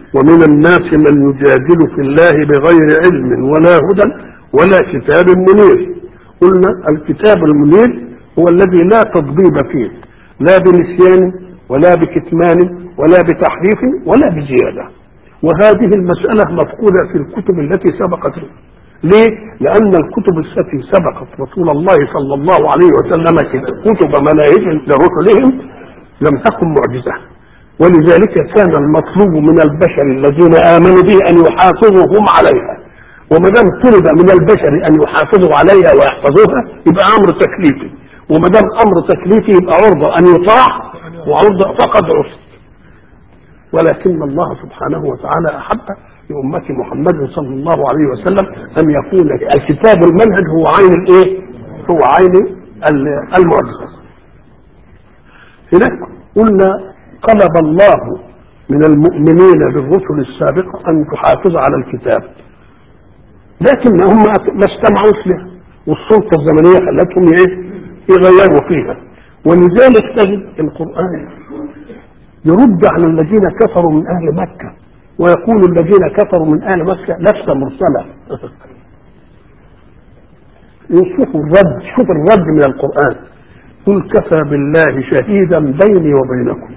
ومن الناس من يجادل في الله بغير علم ولا هدى ولا كتاب منير قلنا الكتاب المنير هو الذي لا تضبيب فيه لا بنسيان ولا بكتمان ولا بتحريف ولا بزيادة وهذه المسألة مفقودة في الكتب التي سبقت ليه؟ لأن الكتب التي سبقت رسول الله صلى الله عليه وسلم كتب مناهج لرسلهم لم تكن معجزة ولذلك كان المطلوب من البشر الذين آمنوا به أن يحافظوا هم عليها وما دام طلب من البشر أن يحافظوا عليها ويحفظوها يبقى أمر تكليفي وما دام أمر تكليفي يبقى عرضة أن يطاع وعرضة فقد عصت ولكن الله سبحانه وتعالى أحب لأمة محمد صلى الله عليه وسلم أن يكون الكتاب المنهج هو عين الإيه؟ هو عين المعجزة. هناك قلنا طلب الله من المؤمنين بالرسل السابقة أن تحافظ على الكتاب لكن هم ما استمعوش له والسلطة الزمنية خلتهم إيه؟ يغيروا فيها ولذلك تجد القرآن يرد على الذين كفروا من أهل مكة ويقول الذين كفروا من أهل مكة لست مرسلة يشوفوا الرد شوف الرد من القرآن قل كفى بالله شهيدا بيني وبينكم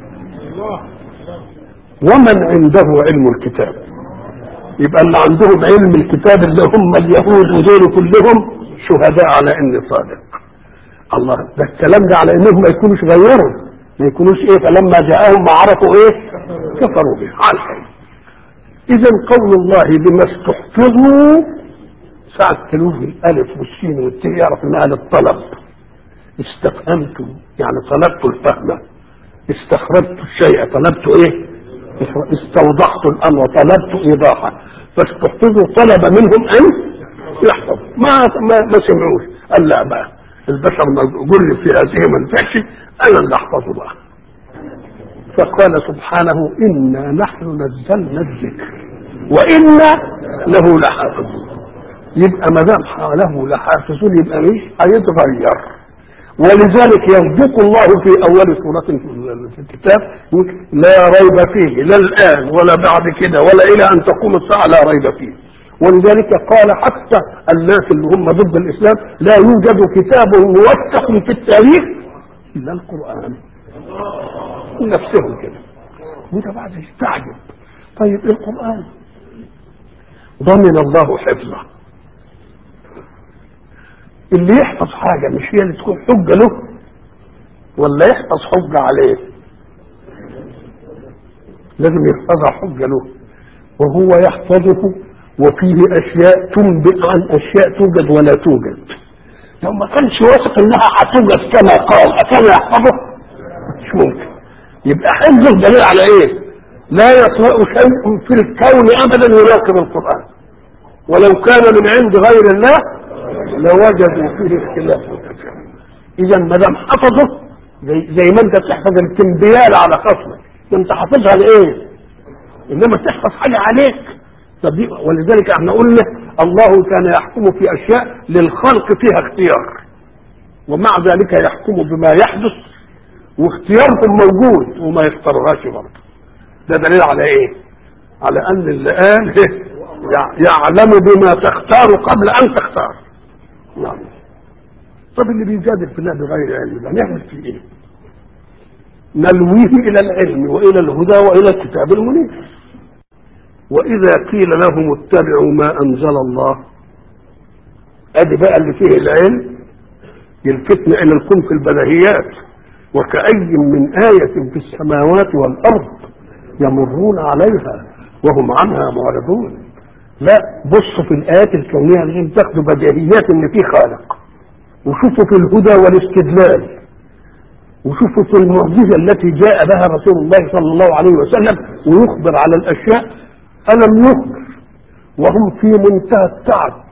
ومن عنده علم الكتاب يبقى اللي عندهم علم الكتاب اللي هم اليهود ودول كلهم شهداء على اني صادق الله ده الكلام ده على انهم ما يكونوش غيروا ما يكونوش ايه فلما جاءهم ما عرفوا ايه كفروا به على الحقيقة اذا قول الله بما استحفظوا ساعة تلوه الالف والسين والتاء يعرف انها للطلب استفهمت يعني طلبت الفهم استخرجت الشيء طلبت ايه استوضحت الامر طلبت ايضاحا فاستحفظوا طلب منهم ان يحفظ ما ما, ما سمعوش قال لا بقى البشر قل في هذه ما نفعش انا اللي احفظه بقى فقال سبحانه انا نحن نزلنا الذكر وانا له لحافظون يبقى ما دام له لحافظون يبقى مش هيتغير ولذلك يصدق الله في اول سوره في الكتاب لا ريب فيه لا الان ولا بعد كده ولا الى ان تقوم الساعه لا ريب فيه ولذلك قال حتى الناس اللي هم ضد الاسلام لا يوجد كتاب موثق في التاريخ الا القران نفسهم كده وده بعد يستعجب طيب القران ضمن الله حفظه اللي يحفظ حاجه مش هي اللي تكون حجه له ولا يحفظ حجه عليه لازم يحفظها حجه له وهو يحفظه وفيه اشياء تنبئ عن اشياء توجد ولا توجد لو ما كانش واثق انها هتوجد كما قال اكان يحفظه مش ممكن يبقى حفظه دليل على ايه لا يطرأ شيء في الكون ابدا يناقض القران ولو كان من عند غير الله لوجدوا فيه اختلافا كثيرا اذا ما دام حفظه زي, زي ما انت تحفظ الكمبيال على خصمك انت حافظها لايه انما تحفظ حاجه عليك طب ولذلك احنا قلنا الله كان يحكم في اشياء للخلق فيها اختيار ومع ذلك يحكم بما يحدث واختيارهم موجود وما يختاروهاش برضه ده دليل على ايه على ان اللي قال يعلم بما تختار قبل ان تختار نعم طب اللي بيجادل في الله بغير علم ده نعمل فيه ايه نلويه الى العلم والى الهدى والى الكتاب المنير واذا قيل لهم اتبعوا ما انزل الله ادي بقى اللي فيه العلم يلفتنا الى الكون في البديهيات وكأي من آية في السماوات والأرض يمرون عليها وهم عنها معرضون لا بصوا في الآيات الكونية عشان تاخدوا بديهيات إن في خالق وشوفوا في الهدى والاستدلال وشوفوا في المعجزة التي جاء بها رسول الله صلى الله عليه وسلم ويخبر على الأشياء ألم يخبر وهم في منتهى التعب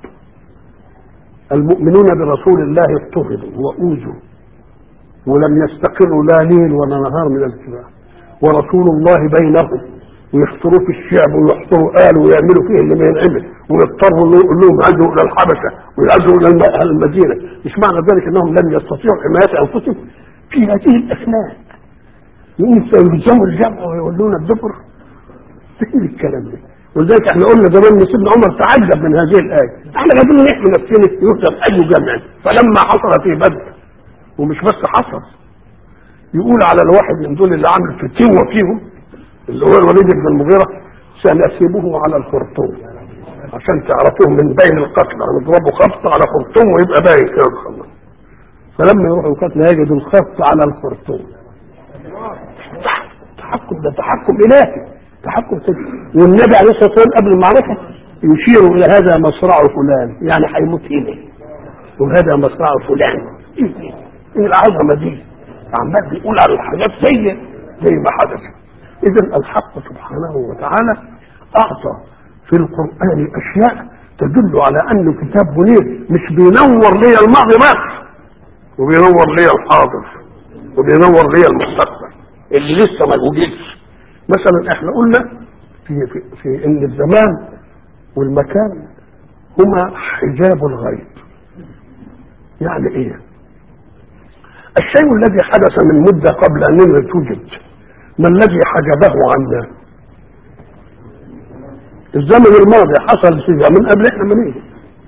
المؤمنون برسول الله اضطهدوا وأوذوا ولم يستقروا لا ليل ولا نهار من الاتباع ورسول الله بينهم ويحصروا في الشعب ويحصروا آل ويعملوا فيه اللي ما ينعمل ويضطروا يقول لهم عدوا الى الحبشه ويعدوا الى المدينه مش معنى ذلك انهم لم يستطيعوا حمايه انفسهم في هذه الاثناء يقوم سيلزموا الجمع ويولون الدبر فين الكلام ده ولذلك احنا قلنا زمان ان سيدنا عمر تعجب من هذه الايه احنا قاعدين نحمي نفسنا يهزم اي جمع فلما حصل في بدر ومش بس حصل يقول على الواحد من دول اللي عامل فتوة فيهم اللي هو الوليد بن المغيرة سنسيبه على الخرطوم عشان تعرفوه من بين القتلى هنضربه خبط على خرطوم ويبقى باين كده خلاص فلما يروحوا القتلى يجدوا الخبط على الخرطوم تحكم ده تحكم الهي تحكم كده والنبي عليه الصلاه والسلام قبل المعركه يشير الى هذا مصرع فلان يعني هيموت هنا وهذا مصرع فلان ايه العظمه دي عمال بيقول على الحاجات زي زي ما حدث اذا الحق سبحانه وتعالى اعطى في القران اشياء تدل على انه كتاب منير مش بينور لي الماضي بس وبينور لي الحاضر وبينور لي المستقبل اللي لسه ما وجدش مثلا احنا قلنا في, في, في ان الزمان والمكان هما حجاب الغيب يعني ايه الشيء الذي حدث من مدة قبل أن توجد ما الذي حجبه عنا الزمن الماضي حصل في زمن قبل احنا ما نيجي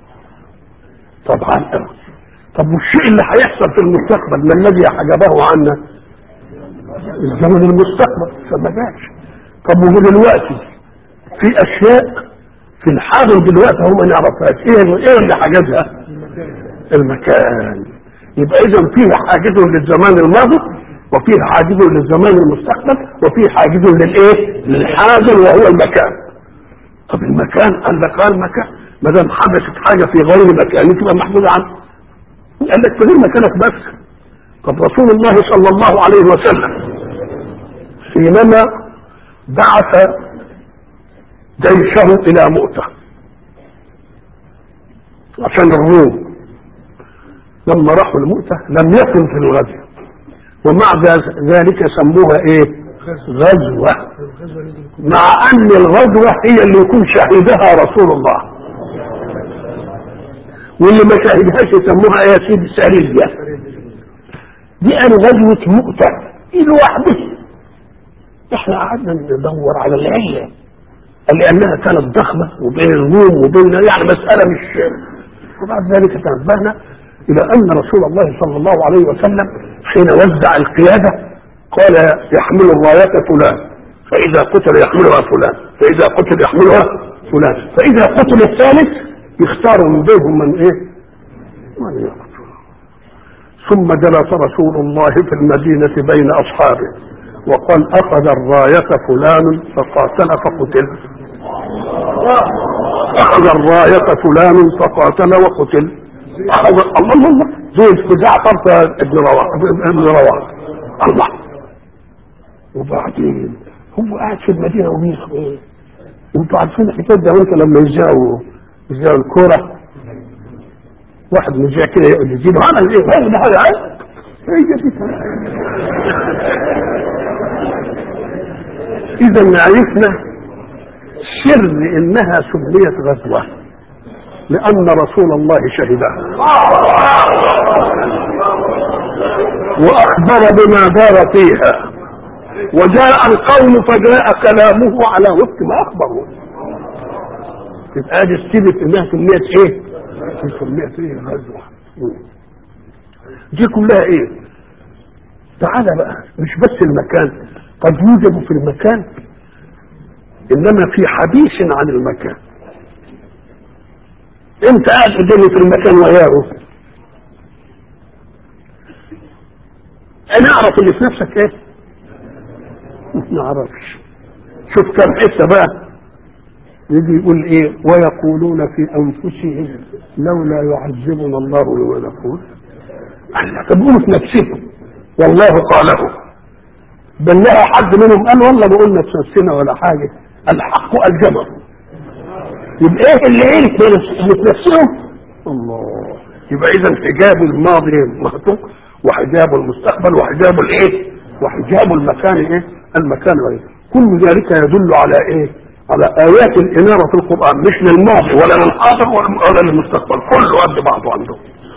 طبعا طب والشيء اللي هيحصل في المستقبل ما الذي حجبه عنا الزمن المستقبل فما جاش طب وهو دلوقتي في اشياء في الحاضر دلوقتي هم ما نعرفهاش ايه ايه اللي حجزها المكان يبقى اذا فيه حاجز للزمان الماضي وفيه حاجز للزمان المستقبل وفيه حاجز للايه للحاضر وهو المكان طب المكان قال لك قال مكان ما دام حدثت حاجه في غير مكان تبقى محجوزه عنه قال لك في غير مكانك بس طب رسول الله صلى الله عليه وسلم حينما بعث جيشه الى مؤته عشان الروم لما راحوا المؤته لم يكن في الغزو ومع ذلك سموها ايه غزوة مع ان الغزوة هي اللي يكون شهدها رسول الله واللي ما شهدهاش يسموها يا سيدي سرية دي قالوا غزوة مؤتة ايه لوحده احنا قعدنا ندور على العلة لانها كانت ضخمة وبين الروم وبين يعني مسألة مش وبعد ذلك تنبهنا الى ان رسول الله صلى الله عليه وسلم حين وزع القيادة قال يحمل الراية فلان فاذا قتل يحملها فلان فاذا قتل يحملها فلان فاذا قتل الثالث يختار من بينهم من ايه من يقتل ثم جلس رسول الله في المدينة بين اصحابه وقال اخذ الراية فلان فقاتل فقتل اخذ الراية فلان فقاتل وقتل اخذ الله الله زي استدعاء طرف ابن رواح ابن رواح الله وبعدين هو قاعد في المدينة وبيخ ايه انتوا عارفين الحكايه ده انت لما يذيعوا يذيعوا الكوره واحد مذيع كده يقعد يجيب انا ايه هذا ده هذا هي دي اذا عرفنا سر انها سميت غزوه لان رسول الله شهدها واخبر بما دار فيها وجاء القوم فجاء كلامه على وفق ما اخبروا يبقى دي السبت انها سميت ايه؟ سميت ايه غزوه دي كلها ايه؟ تعالى بقى مش بس المكان قد يوجد في المكان انما في حديث عن المكان انت قاعد قدامي في المكان وياه انا اعرف اللي في نفسك ايه ما نعرفش شوف كم حته بقى يجي يقول ايه ويقولون في انفسهم لولا يعذبنا الله بما نقول طب قولوا في نفسهم والله قاله بل لها حد منهم قال والله ما قلنا في نفسنا ولا حاجه الحق الجمر يبقى ايه اللي عرف اللي في نفسهم الله يبقى اذا حجاب الماضي مهتوك وحجاب المستقبل وحجاب الايه وحجاب المكان ايه المكان غير كل ذلك يدل على ايه على ايات الاناره في القران مش للماضي ولا للحاضر ولا للمستقبل كله قد بعضه عنده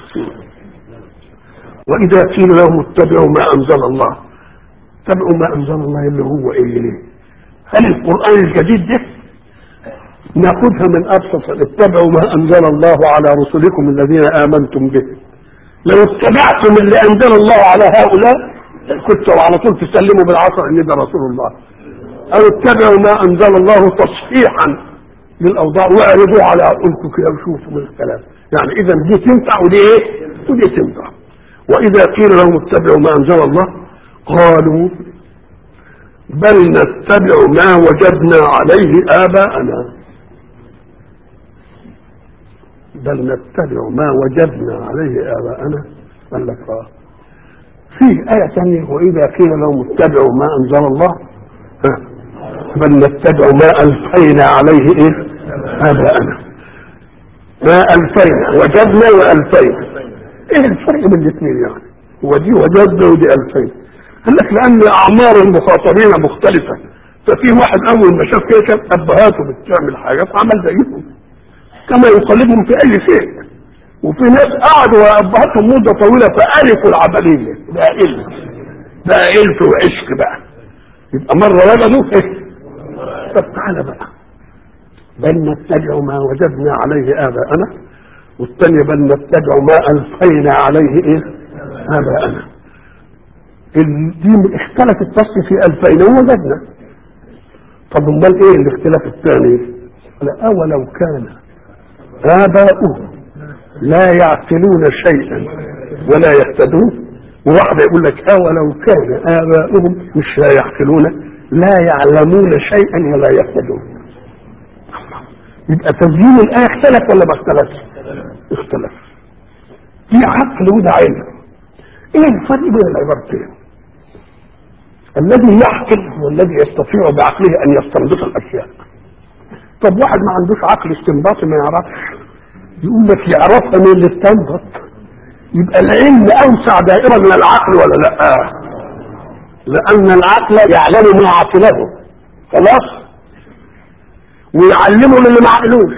واذا قيل لهم اتبعوا ما انزل الله اتبعوا ما انزل الله اللي هو ايه هل القرآن الجديد ده ناخذها من أبسط اتبعوا ما أنزل الله على رسلكم الذين آمنتم به لو اتبعتم اللي أنزل الله على هؤلاء كنتوا على طول تسلموا بالعصر ان ده رسول الله او اتبعوا ما انزل الله تصحيحا للاوضاع واعرضوا على عقولكم كده وشوفوا من الكلام يعني اذا دي تنفع ودي ايه ودي تنفع واذا قيل لهم اتبعوا ما انزل الله قالوا بل نتبع ما وجدنا عليه اباءنا بل نتبع ما وجدنا عليه اباءنا قال لك اه في آية ثانية وإذا قيل لهم اتبعوا ما أنزل الله ها بل نتبع ما ألفينا عليه إيه آباءنا ما ألفينا وجدنا وألفينا إيه الفرق بين الاثنين يعني ودي وجدنا ودي ألفين قال لك لأن أعمار المخاطبين مختلفة ففي واحد أول ما شاف كده كان أبهاته بتعمل حاجة فعمل زيهم كما يقلدهم في أي شيء وفي ناس قعدوا وابهاتهم مده طويله فالفوا العمليه بقى الف بقى الف وعشق بقى يبقى مره ولدوا ايه طب تعالى بقى بل نتبع ما وجدنا عليه اباءنا والثانيه بل نتبع ما الفينا عليه ايه اباءنا دي اختلفت بس في الفينا ووجدنا طب امال ايه الاختلاف الثاني لا اولو كان اباؤهم لا يعقلون شيئا ولا يهتدون وواحد يقول لك أولو كان آباؤهم مش لا يعقلون لا يعلمون شيئا ولا يهتدون يبقى تسجيل الآية اختلف ولا ما اختلفش؟ اختلف دي عقل وده علم ايه الفرق بين العبارتين؟ الذي يعقل هو الذي يستطيع بعقله ان يستنبط الاشياء طب واحد ما عندوش عقل استنباطي ما يعرفش يقول لك يعرفها من اللي استنبط يبقى العلم اوسع دائره من العقل ولا لا لان العقل يعلم ما عقله خلاص ويعلمه للي ما عقلوش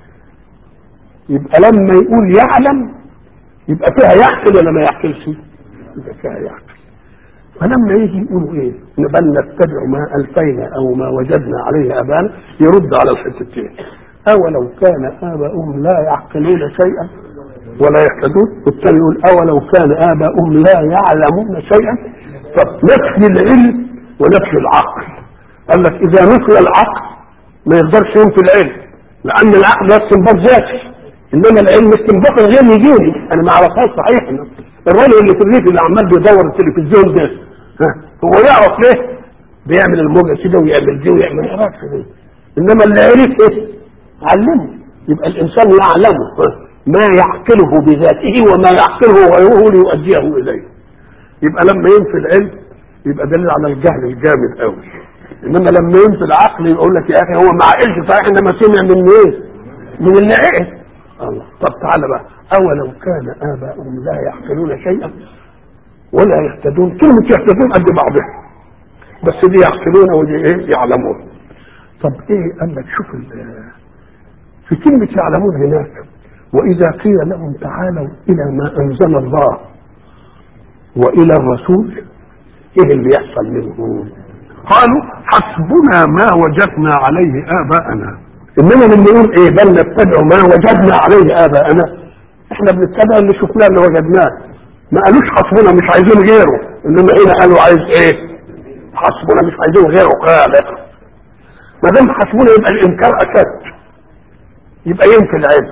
يبقى لما يقول يعلم يبقى فيها يعقل ولا ما يعقلش يبقى فيها يعقل فلما يجي يقولوا ايه بل نتبع ما الفينا او ما وجدنا عليه ابانا يرد على الحتتين أولو كان آباؤهم لا يعقلون شيئا ولا يهتدون والثاني يقول أولو كان آباؤهم لا يعلمون شيئا فنفي العلم ونفي العقل قال لك إذا نفي العقل ما يقدرش ينفي العلم لأن العقل ده استنباط ذاتي إنما العلم استنباط غير يجيني أنا ما أعرفهاش صحيح الراجل اللي في الريف اللي عمال بيدور التلفزيون ده ها هو يعرف ليه؟ بيعمل الموجة كده ويعمل دي ويعمل يعرفش ليه إنما اللي عرف إيه؟ علمه يبقى الانسان يعلم ما يعقله بذاته وما يعقله غيره ليؤديه اليه يبقى لما ينفي العلم يبقى دليل على الجهل الجامد قوي انما لما ينفي العقل يقول لك يا اخي هو ما عقلش صحيح انما سمع من ايه؟ من اللي عقل الله طب تعالى بقى اولو كان اباؤهم لا يعقلون شيئا ولا يهتدون كلمه يهتدون قد بعضها بس دي يعقلون ودي ايه يعلمون طب ايه قال لك شوف في كلمة يعلمون هناك وإذا قيل لهم تعالوا إلى ما أنزل الله وإلى الرسول إيه اللي يحصل منهم قالوا حسبنا ما وجدنا عليه آباءنا إنما لما يقول إيه بل نتبع ما وجدنا عليه آباءنا إحنا بنتبع اللي شفناه اللي وجدناه ما قالوش حسبنا مش عايزين غيره إنما هنا قالوا عايز إيه حسبنا مش عايزين غيره خالق ما دام حسبنا يبقى الإنكار أشد يبقى ينفي العلم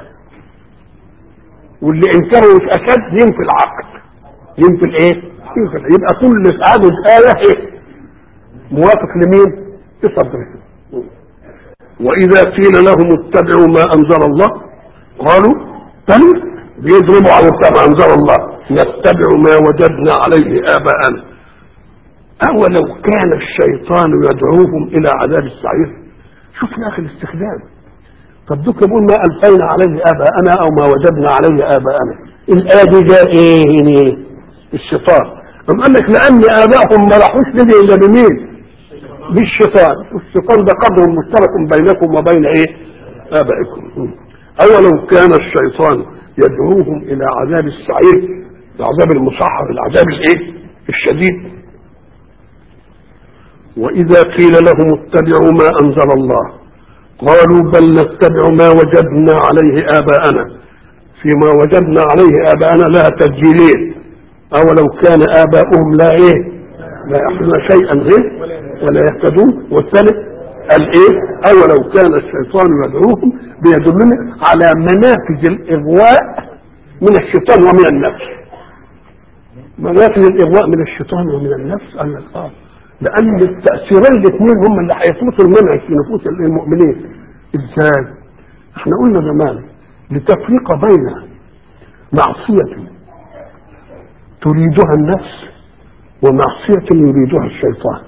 واللي انكره مش اشد ينفي العقل ينفي الايه ينفي العلم. يبقى كل هذه الايه ايه موافق لمين لصدره واذا قيل لهم اتبعوا ما انزل الله قالوا بل بيضربوا على ما انزل الله نتبع ما وجدنا عليه اباءنا اولو كان الشيطان يدعوهم الى عذاب السعير شوف يا اخي الاستخدام طب دوك يقول ما الفينا عليه اباءنا او ما وجدنا عليه اباءنا الايه دي جاء ايه الشيطان أم قال لك لان ابائهم ما راحوش لدي الا بمين بالشيطان والشيطان ده قدر مشترك بينكم وبين ايه ابائكم اولو كان الشيطان يدعوهم الى عذاب السعير العذاب المصحف العذاب الايه الشديد وإذا قيل لهم اتبعوا ما أنزل الله قالوا بل نتبع ما وجدنا عليه آباءنا فيما وجدنا عليه آباءنا لها تسجيلين أولو كان آباؤهم لا إيه لا يحملون شيئا غير ولا يهتدون والثالث قال إيه أولو كان الشيطان يدعوهم بيدلنا على منافذ الإغواء من الشيطان ومن النفس منافذ الإغواء من الشيطان ومن النفس قال لك آه لأن التأثيرين الاثنين هم اللي هيفوتوا المنهج في نفوس المؤمنين إزاي؟ احنا قلنا زمان لتفريق بين معصية تريدها النفس ومعصية يريدها الشيطان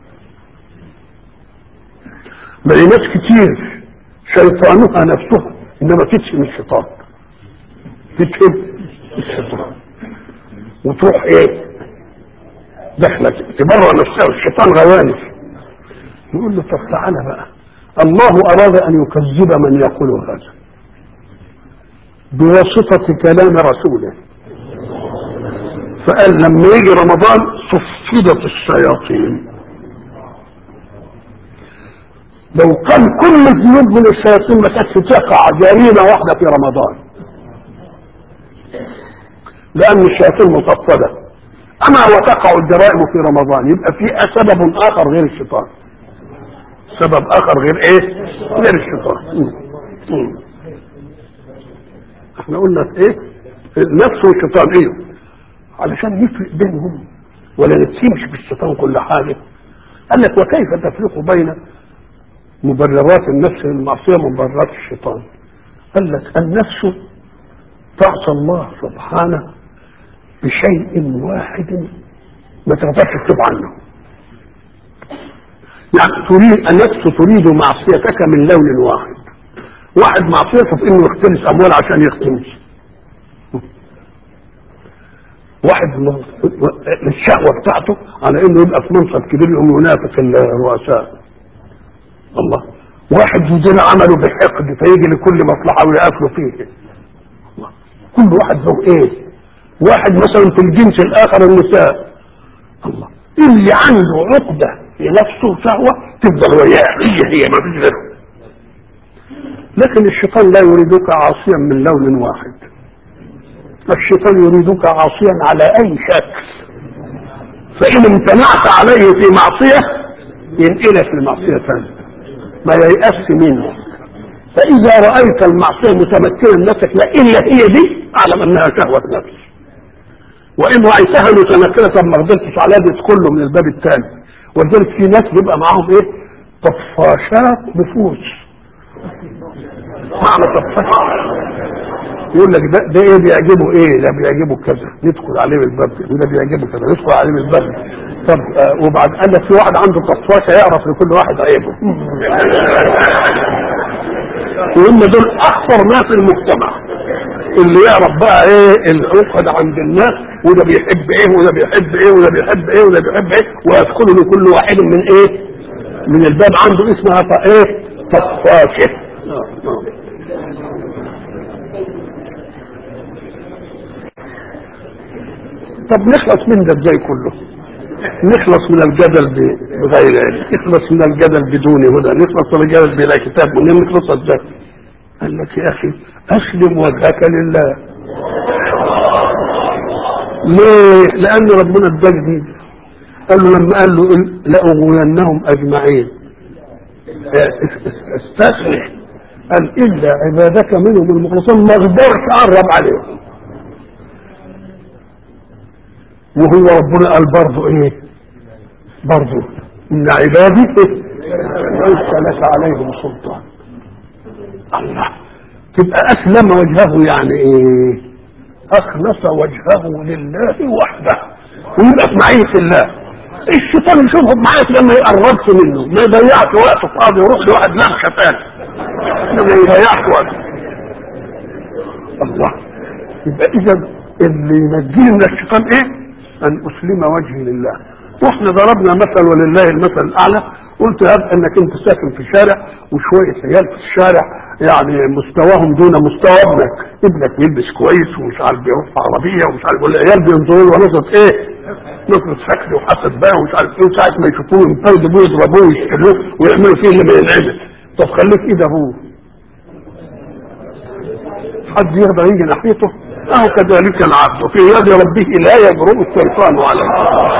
ما ناس كتير شيطانها نفسها انما تتهم الشيطان تتهم الشيطان وتروح ايه داخله تبرع نفسها والشيطان غوانف يقول له طب تعالى بقى الله اراد ان يكذب من يقول هذا بواسطه كلام رسوله فقال لما يجي رمضان صفدت الشياطين لو كان كل الذنوب من الشياطين ما كانتش تقع جريمه واحده في رمضان لان الشياطين مصفده اما وتقع الجرائم في رمضان يبقى في سبب اخر غير الشيطان سبب اخر غير ايه غير الشيطان مم. مم. احنا قلنا ايه النفس والشيطان ايه علشان نفرق بينهم ولا نسيمش بالشيطان كل حاجه قال لك وكيف تفرق بين مبررات النفس للمعصيه ومبررات الشيطان قال لك النفس تعصى الله سبحانه بشيء واحد ما تقدرش تتوب عنه يعني تريد النفس تريد معصيتك من لون واحد واحد معصيته في انه يختلس اموال عشان يختلس واحد الشهوه بتاعته على انه يبقى في منصب كبير يقوم ينافق الرؤساء الله واحد يدير عمله بحقد فيجي لكل مصلحه ويقفله فيه الله. كل واحد له ايه واحد مثلا في الجنس الاخر النساء الله اللي عنده عقده في نفسه شهوه تفضل وياه هي هي ما فيش غيره لكن الشيطان لا يريدك عاصيا من لون واحد الشيطان يريدك عاصيا على اي شكل فان امتنعت عليه في معصيه ينقلك لمعصيه ثانيه ما ييأس منك فاذا رايت المعصيه متمكنه من نفسك لا الا هي دي اعلم انها شهوه نفس وان رايتها متمكنه طب ما قدرتش عليها تدخل له من الباب الثاني ولذلك في ناس بيبقى معاهم ايه طفاشات نفوس معنى طفاش يقول لك ده ده ايه بيعجبه ايه ده بيعجبه كذا ندخل عليه بالباب وده بيعجبه كذا ندخل عليه بالباب طب آه وبعد قال لك في واحد عنده طفاشه يعرف لكل واحد عيبه وهم دول اخطر ناس المجتمع اللي يعرف بقى ايه العقد عند الناس وده بيحب ايه وده بيحب ايه وده بيحب ايه وده بيحب ايه ويدخل لكل واحد من ايه من الباب عنده اسمها ايه طفاشه طب نخلص من ده ازاي كله نخلص من الجدل بغير علم نخلص من الجدل بدون هدى نخلص من الجدل بلا كتاب منين نخلص ازاي قال لك يا اخي اسلم وجهك لله ليه لان ربنا اداك دي قال له لما قال له لاغوينهم اجمعين استسلم قال الا عبادك منهم المخلصين ما اقدرش اقرب عليهم وهو ربنا قال برضه ايه برضه ان عبادي ليس لك عليهم سلطان الله تبقى اسلم وجهه يعني ايه اخلص وجهه لله وحده ويبقى في معيه الله الشيطان يشوفه معاك لما يقربش منه ما يضيعش وقته فاضي يروح لواحد نفخه ثاني ما يضيعش وقته الله يبقى اذا اللي ينجيني من الشيطان ايه ان اسلم وجهي لله واحنا ضربنا مثل ولله المثل الاعلى قلت هب انك انت ساكن في شارع وشويه عيال في الشارع يعني مستواهم دون مستوى ابنك ابنك بيلبس كويس ومش عارف بيروح في عربيه ومش عارف والعيال بينظروا له ونظره ايه نقطة حقد وحسد بقى ومش عارف ايه وساعة ما يشوفوه ينفردوا يضربوه ويشتلوه ويعملوا فيه اللي ما ينعمل طب خليك ايه ده هو حد يقدر يجي ناحيته اهو كذلك العبد في يد ربه لا يجرؤ الشيطان عليه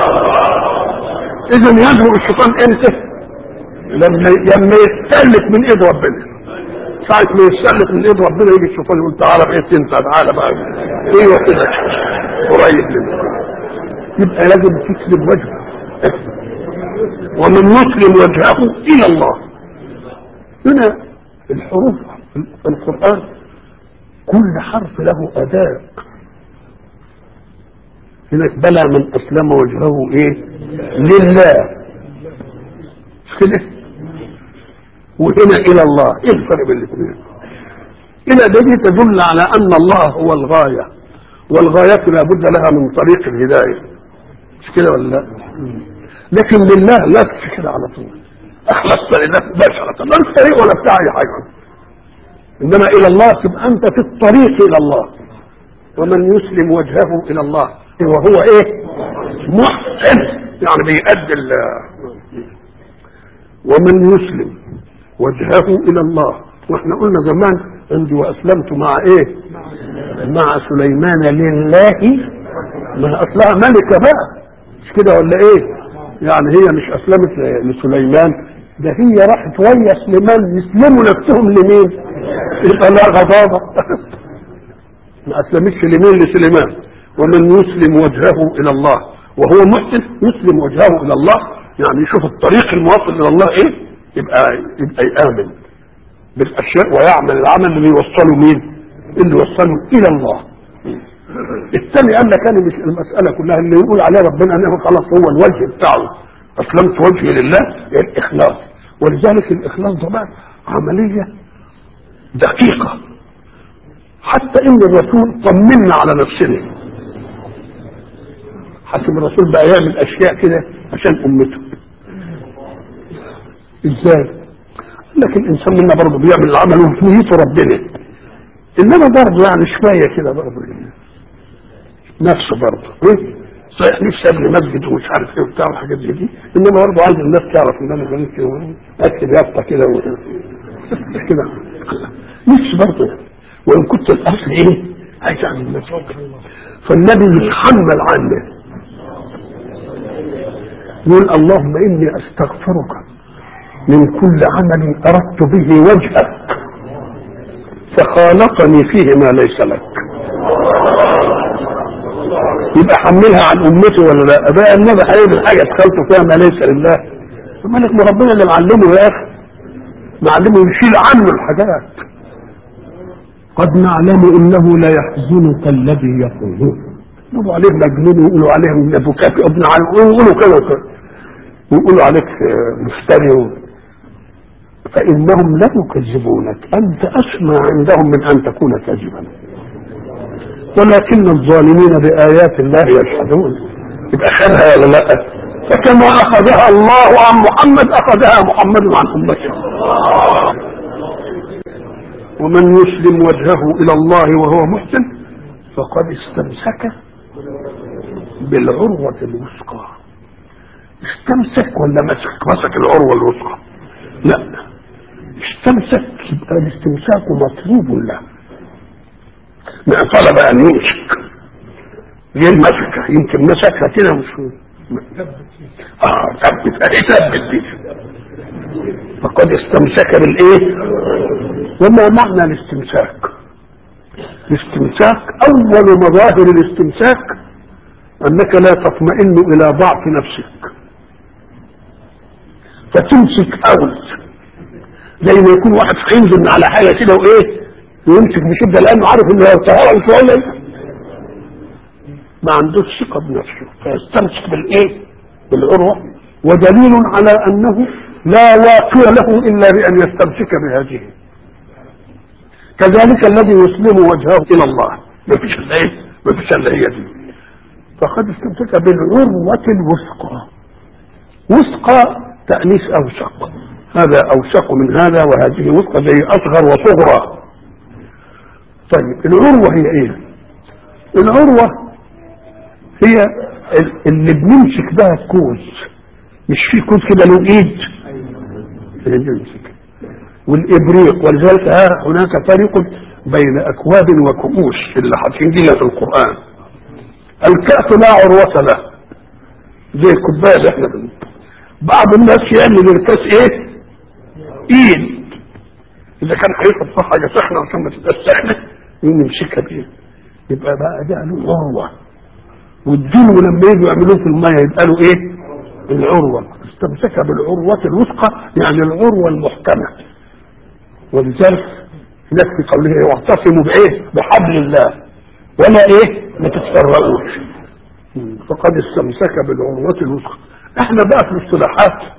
اذا يجرؤ الشيطان امتى لما لما يتسلف من ايد ربنا ساعة ما يتسلف من ايد ربنا يجي الشيطان يقول تعالى بقيت انت تعالى بقى ايوه كده قريب منك يبقى لازم تسلم وجهه ومن يسلم وجهه الى الله هنا الحروف في القرآن كل حرف له أداء هناك بلى من أسلم وجهه إيه لله مش كده وهنا إلى الله إيه الفرق بين الاثنين إلى دي تدل على أن الله هو الغاية والغاية لا بد لها من طريق الهداية مش كده ولا لا لكن لله لا تمشي كده على طول أخلصت لله مباشرة لا الطريق ولا بتاع أي حاجة انما الى الله تبقى انت في الطريق الى الله ومن يسلم وجهه الى الله وهو ايه محسن يعني بيأدي ومن يسلم وجهه الى الله واحنا قلنا زمان عندي واسلمت مع ايه مع سليمان لله ما اصلها ملكه بقى مش كده ولا ايه يعني هي مش اسلمت لسليمان ده هي راحت ويا سليمان يسلموا نفسهم لمين يبقى لا غضاضة ما أسلمتش لمين لسليمان ومن يسلم وجهه إلى الله وهو محسن يسلم وجهه إلى الله يعني يشوف الطريق الموصل إلى الله إيه يبقى يبقى يآمن بالأشياء ويعمل العمل اللي يوصله مين اللي يوصله إلى الله الثاني قال لك أنا مش المسألة كلها اللي يقول عليه ربنا أنه خلاص هو الوجه بتاعه أسلمت وجهي لله الإخلاص ولذلك الإخلاص ده بقى عملية دقيقة حتى ان الرسول طمنا على نفسنا حتى الرسول بقى يعمل اشياء كده عشان امته ازاي لكن الانسان منا برضه بيعمل العمل وفي نيته ربنا انما برضه يعني شويه كده برضه نفسه برضه إيه؟ صحيح نفسي ابني مسجد ومش عارف ايه وبتاع وحاجات زي دي انما برضه عايز الناس تعرف ان انا بنيت اكتب يافطه كده كده نفسي برضه وان كنت الاصل ايه عايز اعمل نفسي فالنبي يتحمل عنه يقول اللهم اني استغفرك من كل عمل اردت به وجهك فخالطني فيه ما ليس لك يبقى حملها عن امتي ولا لا بقى النبي هيعمل حاجه دخلت فيها ما ليس لله مالك ما ربنا اللي معلمه يا اخي معلمه يشيل عنه الحاجات قد نعلم انه لا يحزنك الذي يقولون يقولوا عليه مجنون ويقولوا عليه بكاء ابن علي ويقولوا كذا وكذا ويقولوا عليك مفتري فانهم لا يكذبونك انت اسمى عندهم من ان تكون كاذبا ولكن الظالمين بايات الله يجحدون يبقى خدها ولا لا فكما اخذها الله عن محمد اخذها محمد عن امته ومن يسلم وجهه الى الله وهو محسن فقد استمسك بالعروة الوثقى استمسك ولا مسك مسك العروة الوثقى لا استمسك يبقى الاستمساك مطلوب له ما طلب ان يمسك غير مسكة يمكن مسكها كده مش اه ثبت اهي ثبت دي فقد استمسك بالايه وما معنى الاستمساك الاستمساك اول مظاهر الاستمساك انك لا تطمئن الى ضعف نفسك فتمسك قوي زي ما يكون واحد هينزل على حاجه كده وايه ويمسك بشده لانه عارف انه هيرتهرب شويه ما عندوش ثقه بنفسه فيستمسك بالايه بالعروه ودليل على انه لا واقع له الا بان يستمسك بهذه كذلك الذي يسلم وجهه الى الله ما فيش الا ايه ما فيش الا هي دي فقد استمسك بالعروة الوثقى وثقى تأنيس أوثق هذا أوثق من هذا وهذه وثقى زي أصغر وصغرى طيب العروة هي إيه؟ العروة هي ال- اللي بنمسك بها الكوز مش في كوز كده له ايد اللي بنمسك والابريق ولذلك ها هناك فرق بين اكواب وكؤوس اللي هتنجي في القران الكأس لا عروة له زي الكوبايه اللي احنا بن... بعض الناس يعمل الكاس ايه ايد اذا كان هيشرب صح حاجه سخنه عشان ما تبقاش سخنه يقوم يمسكها بايه يبقى بقى ده له عروه والدين لما يجوا يعملوه في الميه يبقى له ايه العروه استمسك بالعروه الوثقى يعني العروه المحكمه ولذلك هناك في قوله إيه؟ واعتصموا بايه بحبل الله ولا ايه ما تتفرقوش فقد استمسك بالعروة الوثقى احنا بقى في الاصطلاحات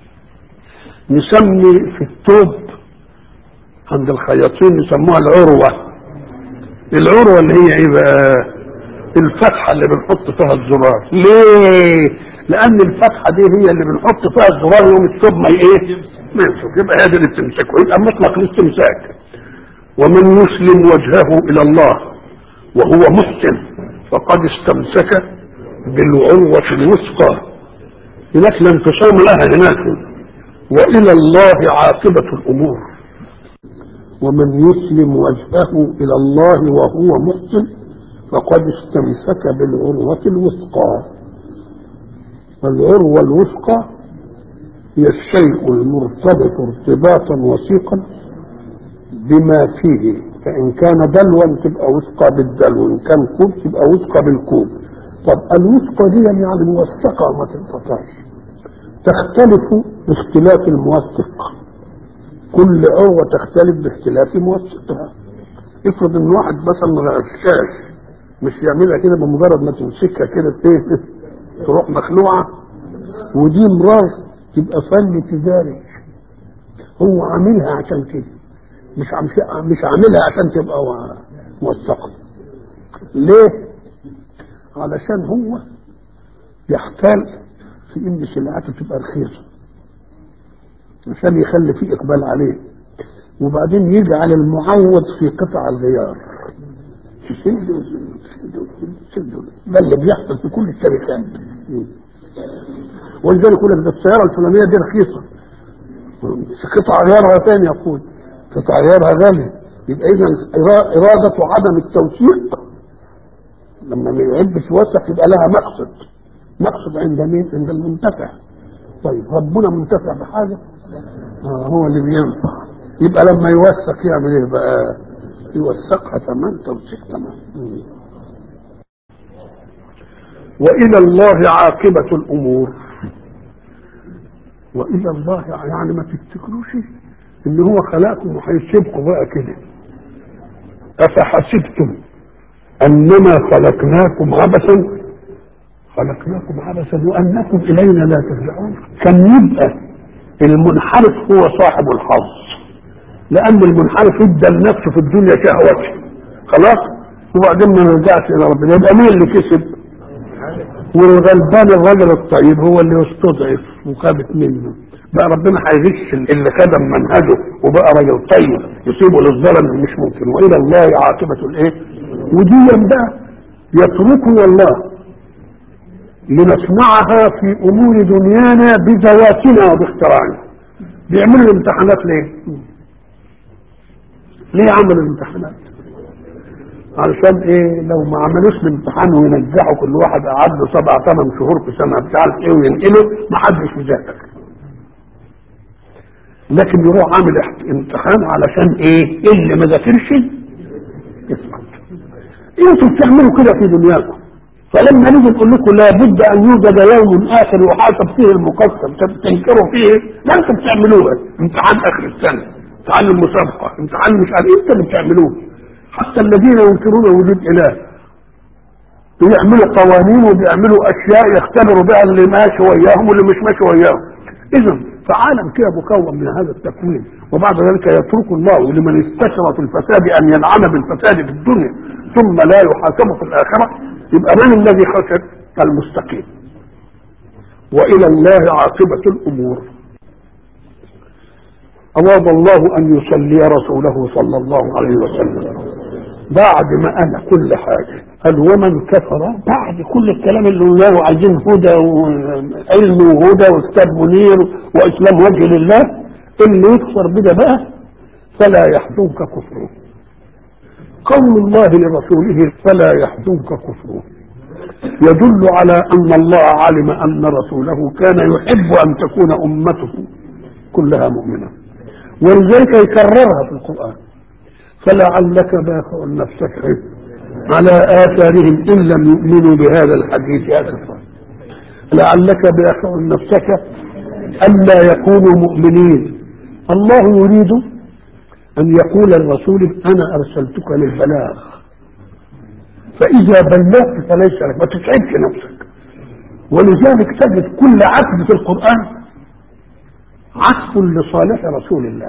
نسمي في التوب عند الخياطين يسموها العروة العروة اللي هي ايه بقى الفتحة اللي بنحط فيها الزرار ليه لان الفتحة دي هي اللي بنحط فيها الزرار يوم التوب ما ايه ما يمسك يبقى هي دي اللي بتمسكه يبقى مطلق الاستمساك ومن يسلم وجهه الى الله وهو محسن فقد استمسك بالعروة الوثقى هناك لا انفصام لها هناك وإلى الله عاقبة الأمور ومن يسلم وجهه إلى الله وهو محسن فقد استمسك بالعروة الوثقى العروة الوثقى هي الشيء المرتبط ارتباطا وثيقا بما فيه فإن كان دلوا تبقى وثقة بالدلو إن كان كوب تبقى وثقة بالكوب طب الوثقة دي يعني موثقة ما تنقطعش تختلف باختلاف الموثق كل عروة تختلف باختلاف موثقها افرض ان واحد مثلا غشاش مش يعملها كده بمجرد ما تمسكها كده ايه تروح مخلوعة ودي مرار تبقى فن تجاري هو عاملها عشان كده مش عم مش عاملها عشان تبقى موثقة ليه؟ علشان هو يحتال في ان سلعته تبقى رخيصة عشان يخلي فيه اقبال عليه وبعدين يجي على المعوض في قطع الغيار تشد تشد ده اللي بيحصل في كل الشركات ولذلك يقول لك ده السيارة الفلانية دي رخيصة قطع غيارها فين يقول قطع غيارها غالية يبقى إذا إرادة عدم التوثيق لما ما يحبش يوثق يبقى لها مقصد مقصد عند مين؟ عند المنتفع طيب ربنا منتفع بحاجة آه هو اللي بينفع يبقى لما يوثق يعمل ايه بقى يوثقها تمام توثيق تمام وإلى الله عاقبة الأمور وإلى الله يعني ما تفتكروش إن هو خلقكم وهيسيبكم بقى كده أفحسبتم أنما خلقناكم عبثا خلقناكم عبثا وأنكم إلينا لا ترجعون كان يبقى المنحرف هو صاحب الحظ لأن المنحرف ادى لنفسه في الدنيا شهوته خلاص وبعدين ما رجعش إلى ربنا يبقى مين اللي كسب؟ والغلبان الرجل الطيب هو اللي يستضعف وخابت منه بقى ربنا هيغش اللي خدم منهجه وبقى راجل طيب يصيبه للظلم مش ممكن والى الله عاقبه الايه؟ ودي بقى يتركنا الله لنصنعها في امور دنيانا بذواتنا وباختراعنا بيعملوا الامتحانات ليه؟ ليه عملوا الامتحانات؟ علشان ايه لو ما عملوش الامتحان وينجحوا كل واحد قعد له سبع ثمان شهور في سنه مش عارف ايه وينقله ما حدش يذاكر لكن يروح عامل امتحان علشان ايه اللي ما ذاكرش يسقط انتوا بتعملوا كده في دنياكم فلما نيجي نقول لكم لابد ان يوجد يوم اخر يحاسب فيه المقسم تنكروا فيه لا انتوا بتعملوها امتحان اخر السنه امتحان المسابقه امتحان مش عارف انت اللي بتعملوه حتى الذين ينكرون وجود اله بيعملوا قوانين وبيعملوا اشياء يختبروا بها اللي ماشي وياهم واللي مش ماشي وياهم اذا فعالم كده مكون من هذا التكوين وبعد ذلك يترك الله لمن استشرى في الفساد ان ينعم بالفساد في الدنيا ثم لا يحاسب في الاخره يبقى من الذي خسر المستقيم والى الله عاقبه الامور أراد الله أن يصلي رسوله صلى الله عليه وسلم بعد ما قال كل حاجة قال ومن كفر بعد كل الكلام اللي قلناه عايزين هدى وعلم وهدى وكتاب منير وإسلام وجه لله اللي يكفر بده بقى فلا يحزنك كفره قول الله لرسوله فلا يحزنك كفره يدل على أن الله علم أن رسوله كان يحب أن تكون أمته كلها مؤمنة ولذلك يكررها في القرآن فلعلك باخع نفسك على آثارهم إن لم يؤمنوا بهذا الحديث أسفا لعلك باخع نفسك ألا يكونوا مؤمنين الله يريد أن يقول الرسول أنا أرسلتك للبلاغ فإذا بلغت فليس لك ما تتعبش نفسك ولذلك تجد كل عتب في القرآن عتب لصالح رسول الله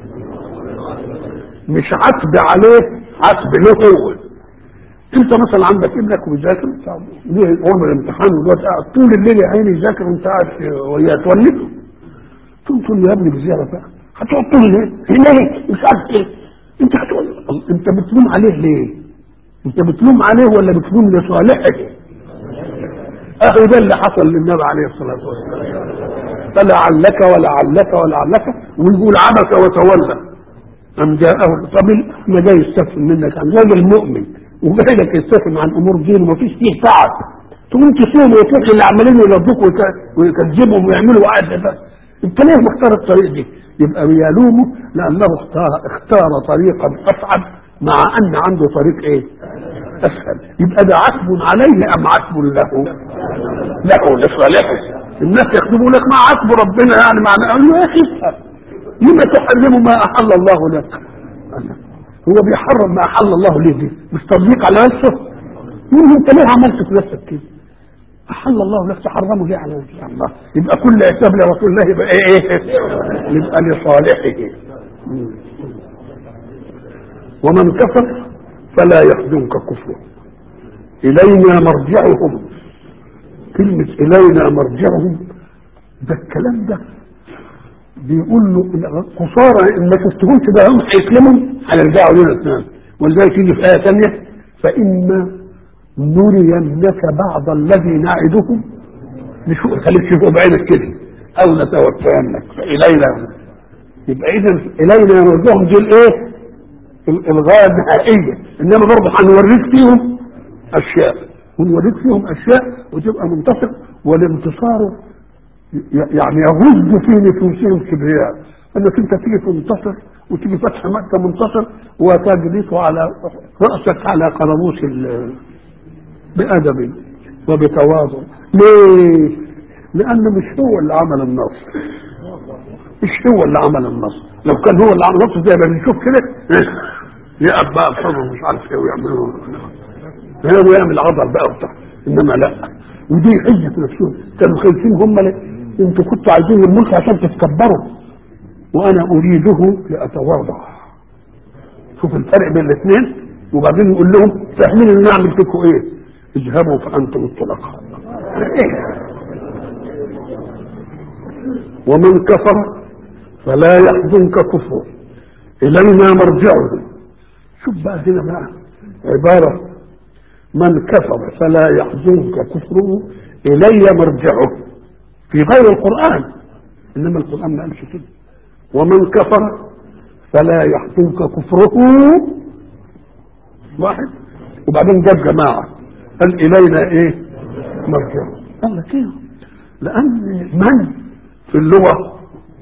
مش عتب عليه عتب له هو انت مثلا عندك ابنك وبيذاكر ليه يوم الامتحان ودلوقتي قاعد طول الليل يا عيني يذاكر وانت قاعد وياه تولده تقوم تقول له يا ابني بزياده بقى هتقعد طول الليل ليه مش عارف ايه انت هتقول انت بتلوم عليه ليه؟ انت بتلوم عليه ولا بتلوم لصالحه؟ اهو ده اللي حصل للنبي عليه الصلاه والسلام فلعلك ولعلك ولعلك ويقول عبس وتولى أم جاءه طب ما جاي يستفهم منك عن راجل مؤمن وجاي لك يستفهم عن امور دين ومفيش فيه تعب تقوم تصوم وتروح اللي عمالين يربوك ويكذبهم ويعملوا وعد ده انت ليه مختار الطريق دي؟ يبقى بيلومه لانه اختار اختار طريقا اصعب مع ان عنده طريق ايه؟ اسهل يبقى ده عتب عليه ام عتب له؟ له لصالحه الناس يخدموا لك مع عتب ربنا يعني معنى قال له يا اخي لما تحرم ما احل الله لك؟ هو بيحرم ما احل الله ليه دي؟ مش تضييق على نفسه؟ يقول له انت ليه عملت في نفسك كده؟ احل الله لك تحرمه ليه على نفسك؟ الله يبقى كل حساب لرسول الله يبقى ايه؟ يبقى لصالحه ومن كفر فلا يحزنك كفره الينا مرجعهم كلمة إلينا مرجعهم ده الكلام ده بيقول له خسارة إن ما شفتهمش ده هم هيسلموا هيرجعوا لنا اثنين ولذلك يجي في آية ثانية فإما نرينك بعض الذي نعدهم نشوف خليك تشوفه بعينك كده أو نتوفينك فإلينا يبقى إذا إلينا مرجعهم دي الإيه؟ الغاية النهائية إنما برضه هنوريك فيهم أشياء ونوريك فيهم اشياء وتبقى منتصر والانتصار يعني يغز في نفوسهم كبرياء انك انت تيجي تنتصر وتيجي فتح مكه منتصر وتجلس على راسك على قرموس بادب وبتواضع ليه؟ لانه مش هو اللي عمل النصر مش هو اللي عمل النصر لو كان هو اللي عمل النصر زي ما بنشوف كده يقف بقى بصدر مش عارف ايه ويعملوا هو يعمل عضل بقى وبتاع انما لا ودي عزة نفسهم كانوا خايفين هم ليه انتوا كنتوا عايزين الملك عشان تتكبروا وانا اريده لاتواضع شوف الفرق بين الاثنين وبعدين يقول لهم فاهمين ان نعمل فيكم ايه اذهبوا فانتم الطلقاء إيه؟ ومن كفر فلا يحزنك كفره الينا مرجعه شوف بقى هنا بقى عباره من كفر فلا يحزنك كفره الي مرجعه في غير القران انما القران ما قالش كده ومن كفر فلا يحزنك كفره واحد وبعدين جاب جماعه قال الينا ايه مرجعه قال لك ايه لان من في اللغه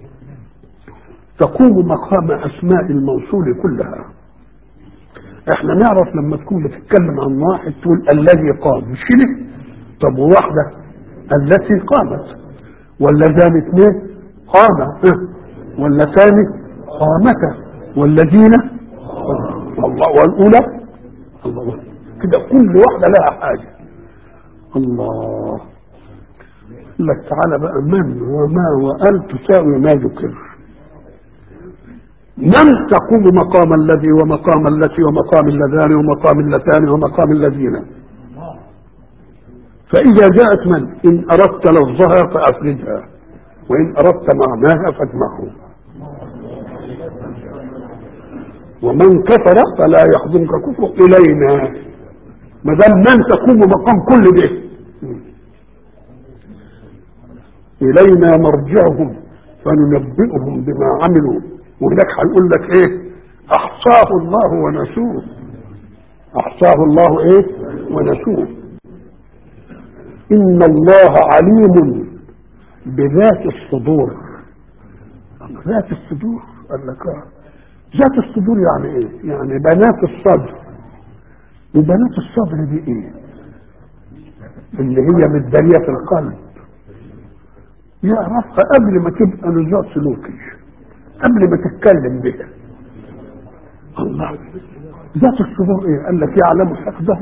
تقوم مقام اسماء الموصول كلها احنا نعرف لما تكون بتتكلم عن واحد تقول الذي قام مش كده طب وواحده التي قامت ولا ثاني اثنين قام اه. ولا ثاني قامتا والذين الله والاولى الله كده كل واحده لها حاجه الله لك تعالى بقى من وما وال تساوي ما ذكر من تقوم مقام الذي ومقام التي ومقام اللذان ومقام اللتان ومقام الذين فإذا جاءت من إن أردت لفظها فأفردها وإن أردت معناها فاجمعه ومن كفر فلا يحزنك كفر الينا ما دام من تقوم مقام كل ده الينا مرجعهم فننبئهم بما عملوا وهناك هيقول لك ايه احصاه الله ونسوه احصاه الله ايه ونسوه ان الله عليم بذات الصدور ذات الصدور قال لك آه. ذات الصدور يعني ايه يعني بنات الصدر وبنات الصدر دي ايه اللي هي متداريه في القلب يعرفها قبل ما تبقى نزاع سلوكي قبل ما تتكلم بها الله ذات الصدور ايه قال لك يعلم حقده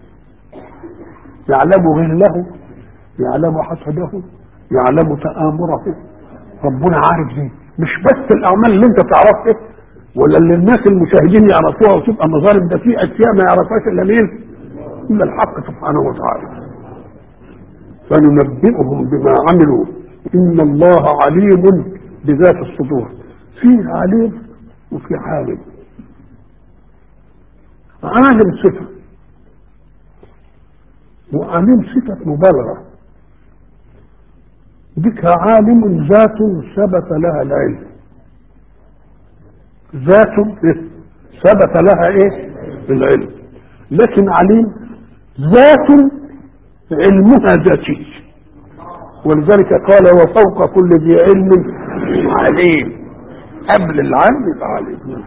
يعلم غله يعلم حسده يعلم تآمره ربنا عارف دي مش بس الاعمال اللي انت تعرفها ولا اللي الناس المشاهدين يعرفوها وتبقى مظالم ده في اشياء ما يعرفهاش الا مين؟ الا الحق سبحانه وتعالى فننبئهم بما عملوا ان الله عليم بذات الصدور في عليم وفي عالم عالم صفه وعليم صفه مبالغه بك عالم ذات ثبت لها العلم ذات ثبت لها ايه العلم لكن عليم ذات علمها ذاتي ولذلك قال وفوق كل ذي علم عليم قبل العلم يبقى عليم